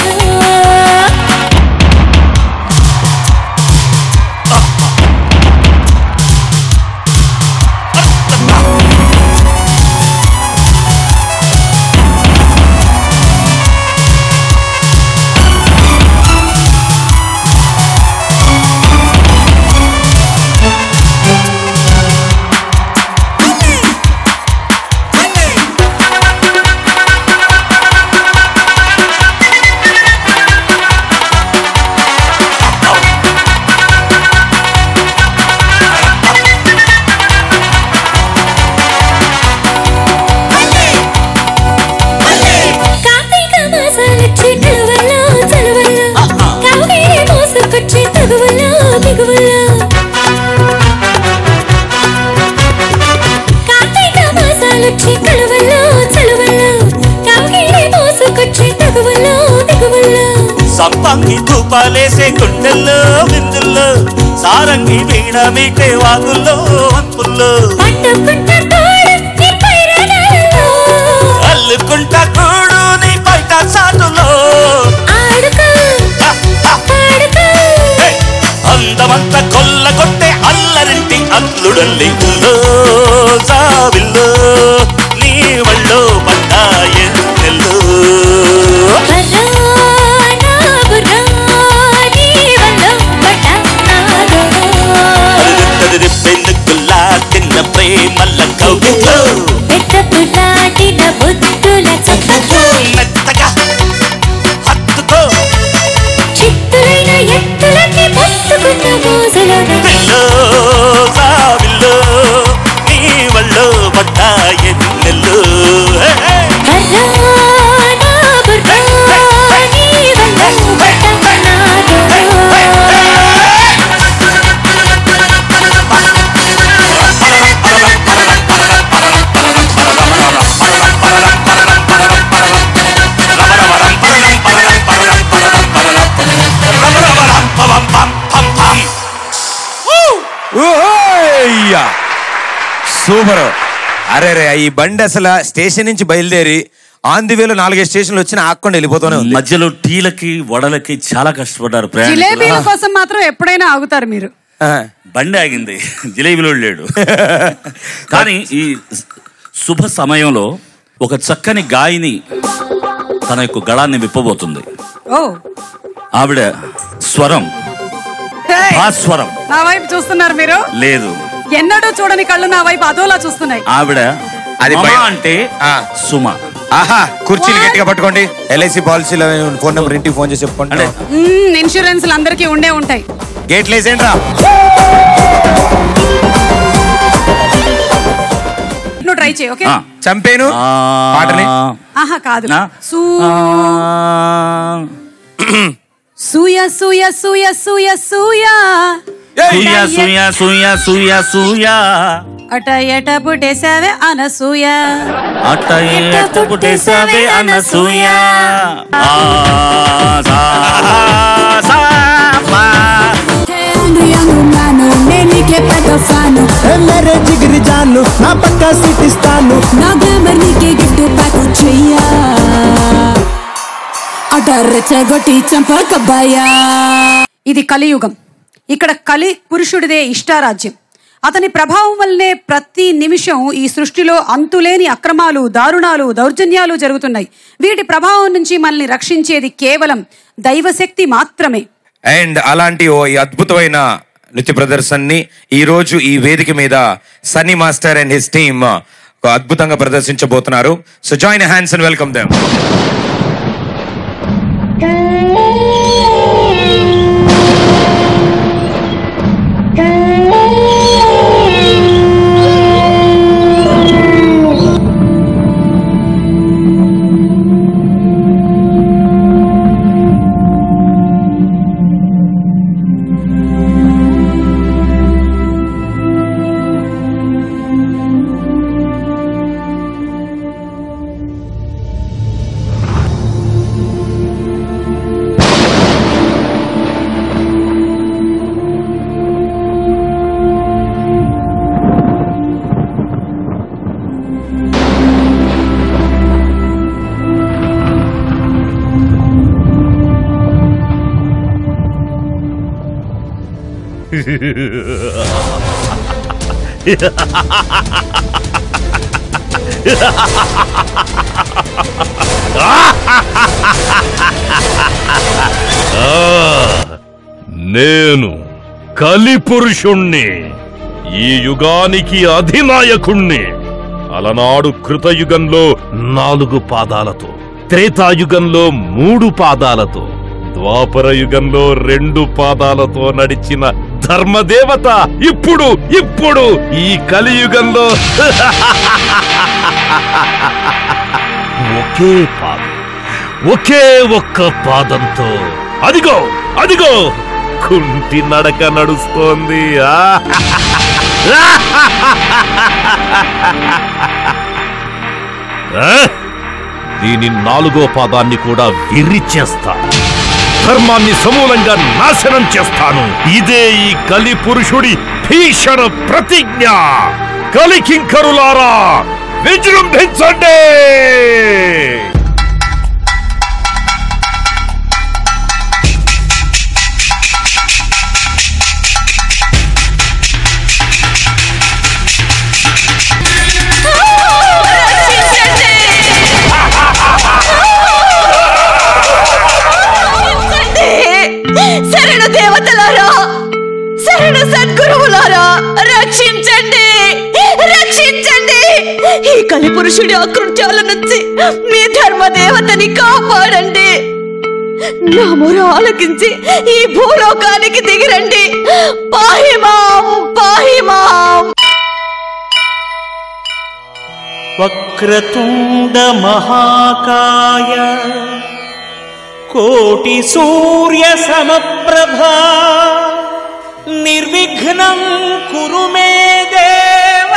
సంపంగి ధూపాలేసే గుండెల్లో విందుల్లో సారంగి వీణ మీటే వాగుల్లో వంపుల్లో అల్లుకుంటా కూడు నీ బయట చాటులో హే! అందమంత కొల్లగొట్టే అల్లరింటి అల్లుడల్లి ఇల్లో జావిల్లో నీ వళ్ళో పడ్డాయే నెల్లో పెన్నుకుల్లా తిన్న ప్రేమల్ల కౌగిల్లో మెత్తగా హత్తుకో పిల్లో జావిల్లో నీ వళ్ళో పడ్డాయే నెల్లో హే! హే! సూపర్ అరే రే ఈ బండి అసలు స్టేషన్ నుంచి బయలుదేరి ఆన్ ది వేలో నాలుగైదు స్టేషన్లు వచ్చి ఆకుండా వెళ్ళిపోతూనే ఉంది మధ్యలో టీలకి వడలకి చాలా కష్టపడ్డారు జిలేబీల ప్రయాణికులు కోసం మాత్రం ఎప్పుడైనా ఆగుతారు మీరు బండి ఆగింది జిలేబీలో లేడు కానీ ఈ శుభ సమయంలో ఒక చక్కని గాయని తన యొక్క గళాన్ని విప్పబోతుంది ఓ ఆవిడ స్వరం హే, ఆ స్వరం నా వైపు చూస్తున్నారు మీరు లేదు ఎన్నడూ చూడని కళ్ళు నా వైపు అదోలా చూస్తున్నాయి ఆవిడ అది మమ భయం. అంటే సుమ ఆహా కుర్చీలు గట్టిగా పట్టుకోండి ఎల్ఐసి పాలసీలో ఫోన్ నెంబర్ ఇంటికి ఫోన్ చేసి చెప్పుకోండి మ్మ్, ఇన్సూరెన్స్లు అందరికీ ఉండే ఉంటాయి గేట్లు వేసేయండి రా నువ్వు ట్రై చేయి ఓకే చంపేను పాటని ఆహా కాదు నా? సూ సూయ సూయ సూయ సూయ సూయ సూయ సూయ సూయ సూయ సూయ అట ఎట పుట్టేసావే అనసూయ అట్ట ఎట్ట పుట్టేసావే అనసూయ ఆ, సా, సా, పా. నేనికే పెద్ద ఫ్యాను మేరే జిగిరి జాను నా పక్క సీట్ ఇస్తాను నా గ్లామర్ నీకే గిఫ్ట్ ప్యాక్ చెయ్యా అటర్ రెచ్చగొట్టి చంప కబ్బాయా ఇది కలియుగం ఇక్కడ కలి పురుషుడిదే ఇష్టారాజ్యం అతని ప్రభావం వల్లనే ప్రతి నిమిషం ఈ సృష్టిలో అంతులేని అక్రమాలు దారుణాలు దౌర్జన్యాలు జరుగుతున్నాయి వీటి ప్రభావం నుంచి మనల్ని రక్షించేది కేవలం దైవశక్తి మాత్రమే అండ్ అలాంటి ఓ ఈ అద్భుతమైన నృత్య ప్రదర్శనని ఈ రోజు ఈ వేదిక మీద Sunny master and his team అద్భుతంగా ప్రదర్శించబోతున్నారు so join hands and welcome them ఆ, నేను కలిపురుషుణ్ణి ఈ యుగానికి అధినాయకుణ్ణి అలనాడు కృతయుగంలో నాలుగు పాదాలతో త్రేతాయుగంలో మూడు పాదాలతో ద్వాపర యుగంలో రెండు పాదాలతో నడిచిన ధర్మదేవత ఇప్పుడు ఇప్పుడు ఈ కలియుగంలో ఒకే పాదం ఒకే ఒక్క పాదంతో అదిగో అదిగో కుంటి నడక నడుస్తోంది ఆ! ఆ? దీని నాలుగో పాదాన్ని కూడా విరిచేస్తా ధర్మాన్ని సమూలంగా నాశనం చేస్తాను ఇదే ఈ కలి పురుషుడి భీషణ ప్రతిజ్ఞ కలికింకరులారా విజృంభించండి శరణు దేవతలారా శరణు సద్గురువులారా రక్షించండి రక్షించండి ఈ కలిపురుషుడి అకృత్యాల నుంచి మీ ధర్మ దేవతని కాపాడండి నా మొర ఆలకించి ఈ భూలోకానికి దిగిరండి పాహిమాం పాహిమాం వక్రతుండ మహాకాయ కోటి సూర్య సమప్రభా నిర్విఘ్నం కురు మే దేవ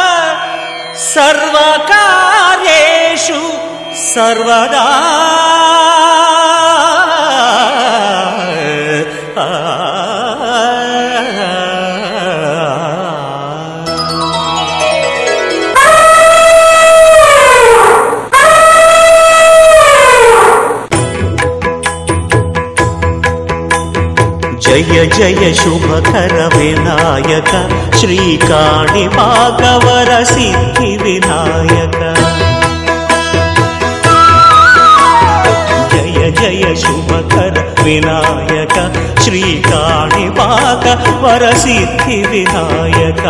సర్వకార్యేషు సర్వదా జయ జయ శుభకర వినాయక శ్రీకాణి భాగవర సిద్ధి వినాయక జయ జయ శుభకర వినాయక శ్రీకాణి భాగవర సిద్ధి వినాయక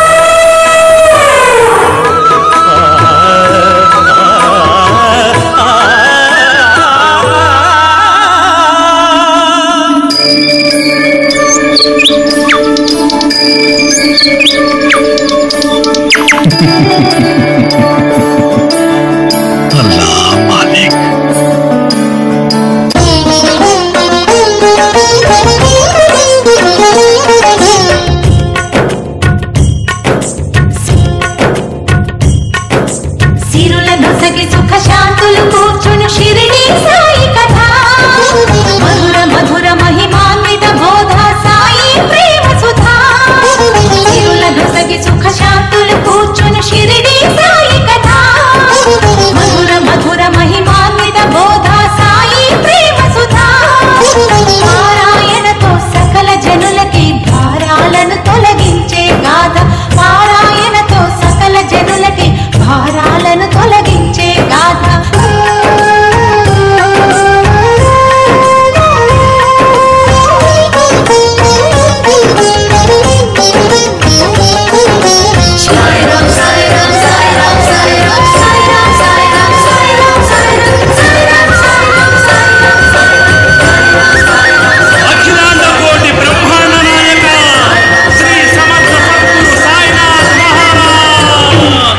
సిరుల నొసగి సుఖ శాంతులు కూర్చును షిరిడి సాయి కథ మధుర మధుర మహిమాన్విత బోధ సాయి ప్రేమ సుధా సిరుల నొసగి సుఖ శాంతులు కూర్చును షిరిడి సాయి కథ మధుర మధుర మహిమాన్విత బోధ సాయి ప్రేమ సుధా పారాయణతో సకల జనులకి భారాలను తొలగించే గాథ పారాయణతో సకల జనులకి భారాలను తొలగించే గాథ అఖిలాండ కోటి బ్రహ్మాండ నాయక శ్రీ సమర్థ సద్గురు సాయినాథ్ మహారాజ్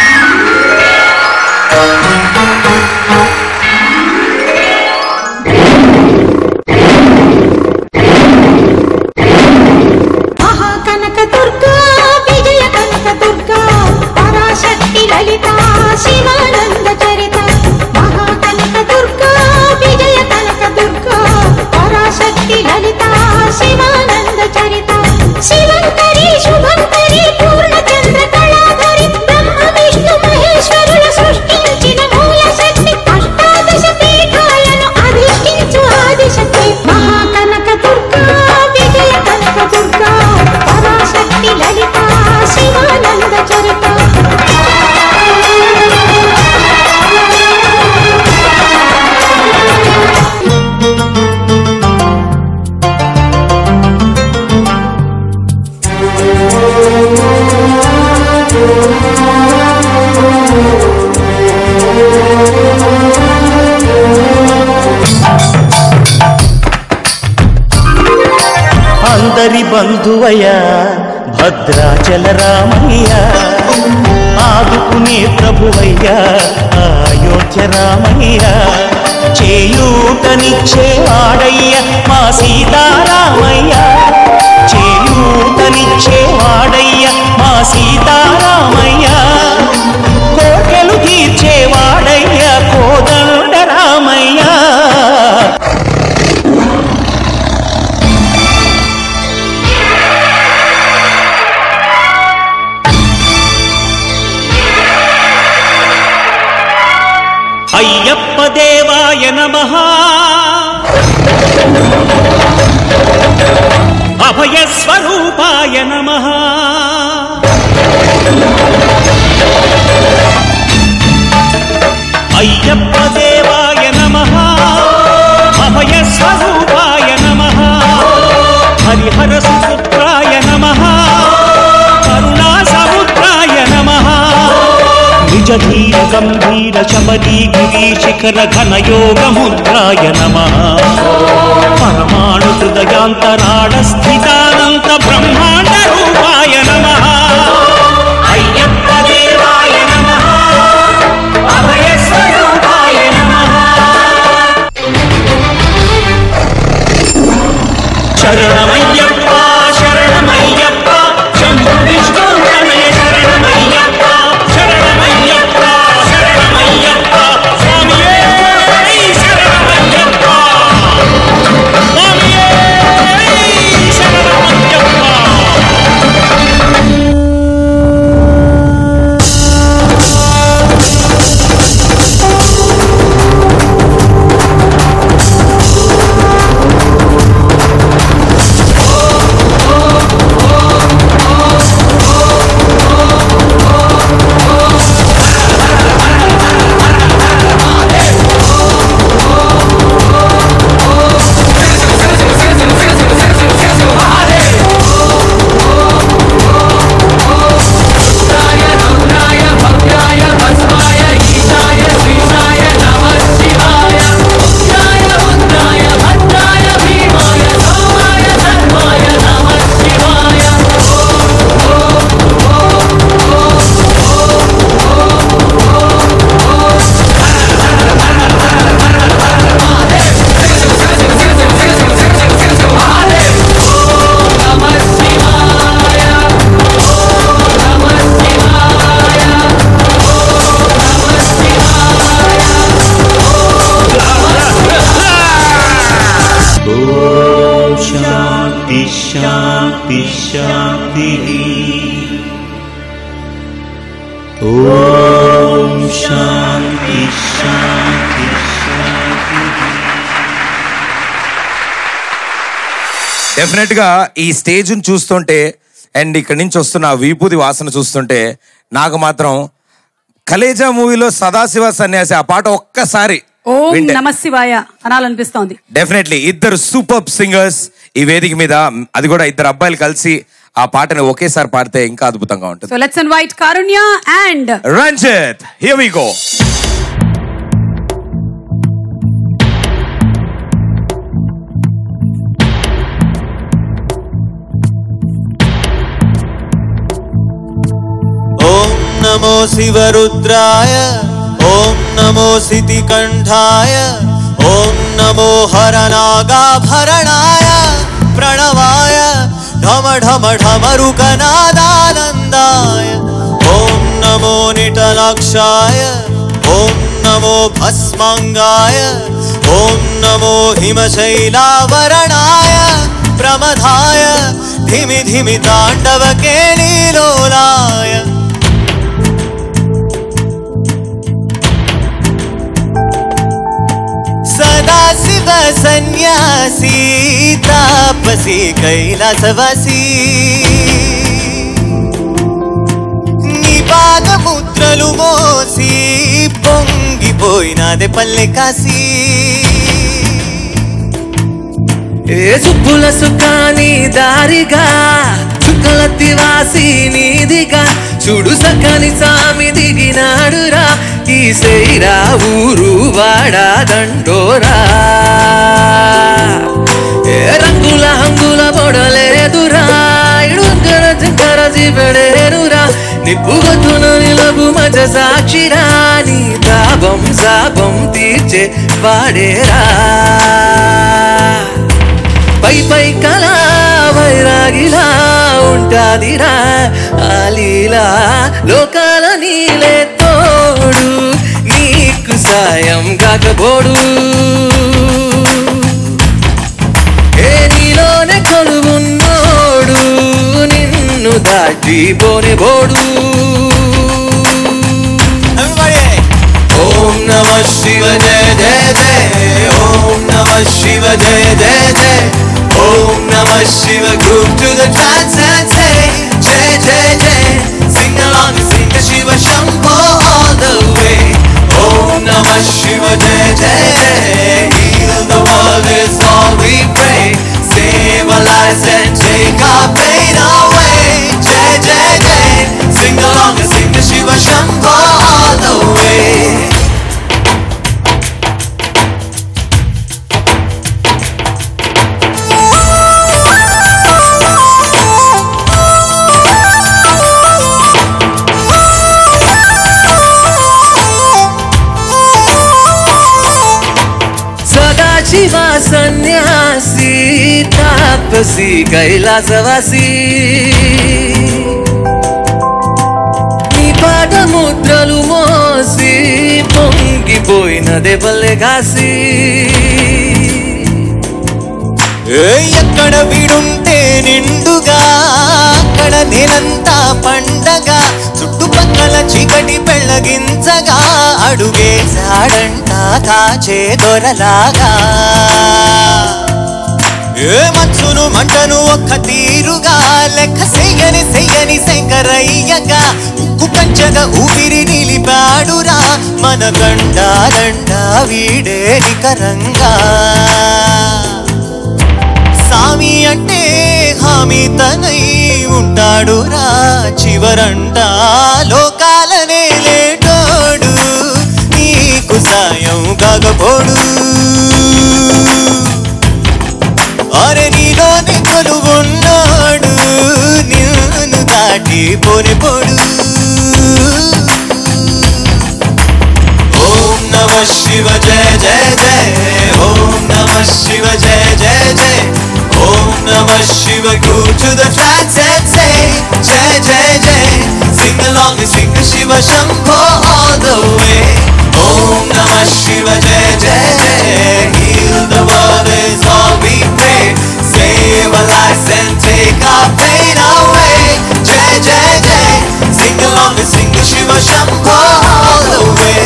మహాకనక దుర్గా విజయ కనక దుర్గా పరాశక్తి లలిత శివానంద చరిత మహాకనక దుర్గా విజయ కనక దుర్గా పరాశక్తి లలిత శివానంద చరిత శివంకరి శుభంకరి పూర్ణచంద్ర కళాధరి బ్రహ్మ విష్ణు మహేశ్వరుల సృష్టించిన మూల శక్తి అష్టాదశ పీఠాలను అధిష్ఠించు ఆదిశక్తి మహాకనక దుర్గా విజయ కనక దుర్గా పరాశక్తి లలిత శివానంద చరిత అందరి బంధువయ్య భద్రాచల రామయ్య ఆదుకునే ప్రభువయ్య అయోధ్య రామయ్య చేయూతనిచ్చేవాడయ్య మా సీతారామయ్య చేయూతనిచ్చేవాడయ్య మా సీతారామయ్య కోటలు తీర్చేవాడయ్య కోదండ రామయ్య అయ్యప్ప దేవాయ నమ అభయ స్వరూపాయ నమ అయ్యప్ప దేవాయ నమ అభయ స్వరూపాయ నమ హరిహర సుపుత్రాయ నమ కరుణా సముద్రాయ నమ నిజ ధీర గంభీర శబరీ గిరి శిఖర ఘన యోగ ముద్రాయ నమ పరమాణు హృదయాంతరాళ స్థితానంత బ్రహ్మాండ రూపాయ నమ అయ్యప్ప దేవాయ నమ అభయ స్వరూపాయ నమ శరణమయ్యప్ప శరణమయ్యప్ప శంభు విష్ణు రమయ శరణమయ్యప్ప శరణమయ్యప్ప శరణమయ్యప్ప స్వామియే శరణమయ్యప్ప స్వామియే శరణమయ్యప్ప ఓం శాంతి శాంతి శాంతి ఓం శాంతి శాంతి శాంతి డెఫినెట్ గా ఈ స్టేజ్ చూస్తుంటే అండ్ ఇక్కడ నుంచి వస్తున్న ఆ విభూది వాసన చూస్తుంటే నాకు మాత్రం కలేజా మూవీలో సదాశివ సన్యాసి ఆ పాట ఒక్కసారి ఓం వింటే నమ శివాయ అనాలనిపిస్తోంది డెఫినెట్లీ ఇద్దరు సూపర్ సింగర్స్ ఈ వేదిక మీద అది కూడా ఇద్దరు అబ్బాయిలు కలిసి ఆ పాటని ఒకేసారి పాడితే ఇంకా అద్భుతంగా ఉంటుంది so let's invite Karunya and Ranjith here we go ఓం నమో శివరుద్రాయ ఓం నమో సితికంఠాయ ఓం నమో హరనాగాభరణాయ ప్రణవాయ ఢమ ఢమ ఢమరుకనాదానందాయ ఓం నమో నిటలాక్షాయ ఓం నమో భస్మాంగాయ ఓం నమో హిమశైలావరణాయ ప్రమదాయ ధిమి ధిమి తాండవకే నీలోలాయ సదాశివ సన్యాసి తాపసి కైలాసవాసి నీ పాదముద్రలు మోసి పొంగిపోయినాదే పల్లె కాసి ఏ సుబ్బుల సుఖాని దారిగా చుక్కల తివాసి నీదిగా చూడు సక్కని సామి దిగినాడురా ఈ సేరా ఊరు వాడా దండోరా ఏ రంగుల హంగుల పొడలేదురా ఇడుంకర చింకర జీవడేరురా నిప్పుగొత్తున నిలబు మజ సాక్షిరా నీ తాపం శాపం తీర్చే వాడేరా పై పై కళా వైరాగిలా ఉంటాదిరా ఆలీలా లోకాల నీలే తోడు నీకు సాయం కాకపోడు ఏ నీలోనే కొలువున్నోడు నిన్ను దాటి పోనే బోడు ఓం నమ शिव जय जय जय ओम नमः शिव जय जय जय ओम नमः Shiv groove to the trance and say जय जय जय sing along sing Shiv Shambho all the way ओम नमः शिव जय जय जय heal the world is all we pray save our lives and take our pain away जय जय जय sing along sing Shiv Shambho all the way Sadashiva సన్యాసి తాపసి కైలాసవాసి నీ పాట ముద్రలు మోసి పొంగిపోయినదే పల్లె కాసి ఏ ఎక్కడ వీడుంటే నిండుగా అక్కడ నేనంతా పండగ చుట్టుపక్కల చీకటి పెళ్ళగించగా అడుగేశాడంట కాచే దొరలాగా ఏ మంచును మంటను ఒక్క తీరుగా లెక్క చెయ్యని చెయ్యని శంకరయ్యగా ఉక్కు కంచగా ఊపిరి నిలిపాడురా మన గండాలండా వీడే నికరంగా సామి అంటే హామీ తనై ఉంటాడురా చివరంట లోకాలనే లేటోడు నీకు సాయం కాకపోడు అరే నీలోని కొలువున్నాడు నిన్ను దాటి పోనిపోడు ఓం నమ శివ జయ జయ జయ ఓం నమ శివ జయ జయ జయ ఓం నమ Shiva go to the trance and say Jaya Jaya Jaya sing along and sing Shiva Shambho all the way ఓం నమ శివ జయ జయ జయ heal the world is all we pray save our lives and take our pain away Jaya Jaya Jaya sing along and sing Shiva Shambho all the way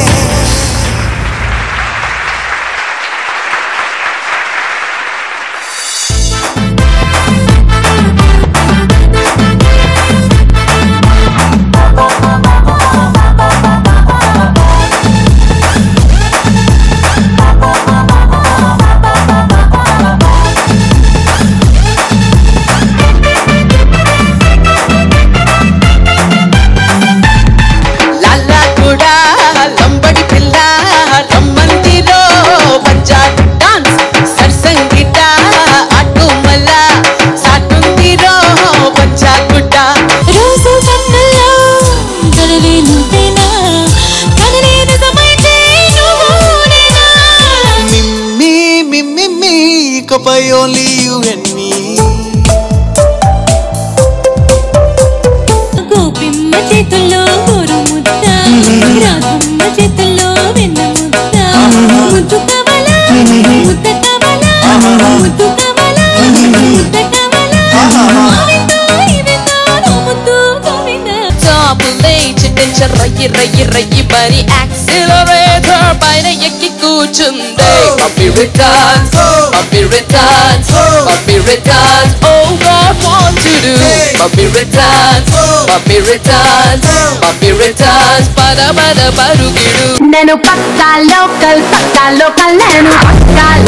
లాలా కూడా లంబడి పిల్ల రమ్మందిలో పంజాబ్ డాన్స్ సర్సంగిట అటు మల్ల సాటుందిరో పంజాబ్ గుడ్డ రోజు కన్నుల్లో కలలే నువ్వేనా కలలే నిజమైతే నువ్వునేనా Me, me, me, me, ఇకపై only you and me. గోపిమ్మ చేతుల్లో గోరు ముద్ద రాధమ్మ చేతుల్లో వెన్న ముద్ద ముద్దు కమలా ముద్ద కమలా ముద్దు కమలా ముద్ద కమలా ఆవితో ఇవితో నో ముద్దు గోవింద టాపు లేచి టెన్షన్ రయ్యి రయ్యి రయ్యి మరి యాక్సిలరేటర్ పైన ఎక్కి కూర్చుంది puppy returns puppy returns puppy returns oh god want to do puppy returns puppy returns puppy returns పద పద పరుగిడు నేను పక్కా లోకల్ పక్కా లోకల్ నేను పక్కా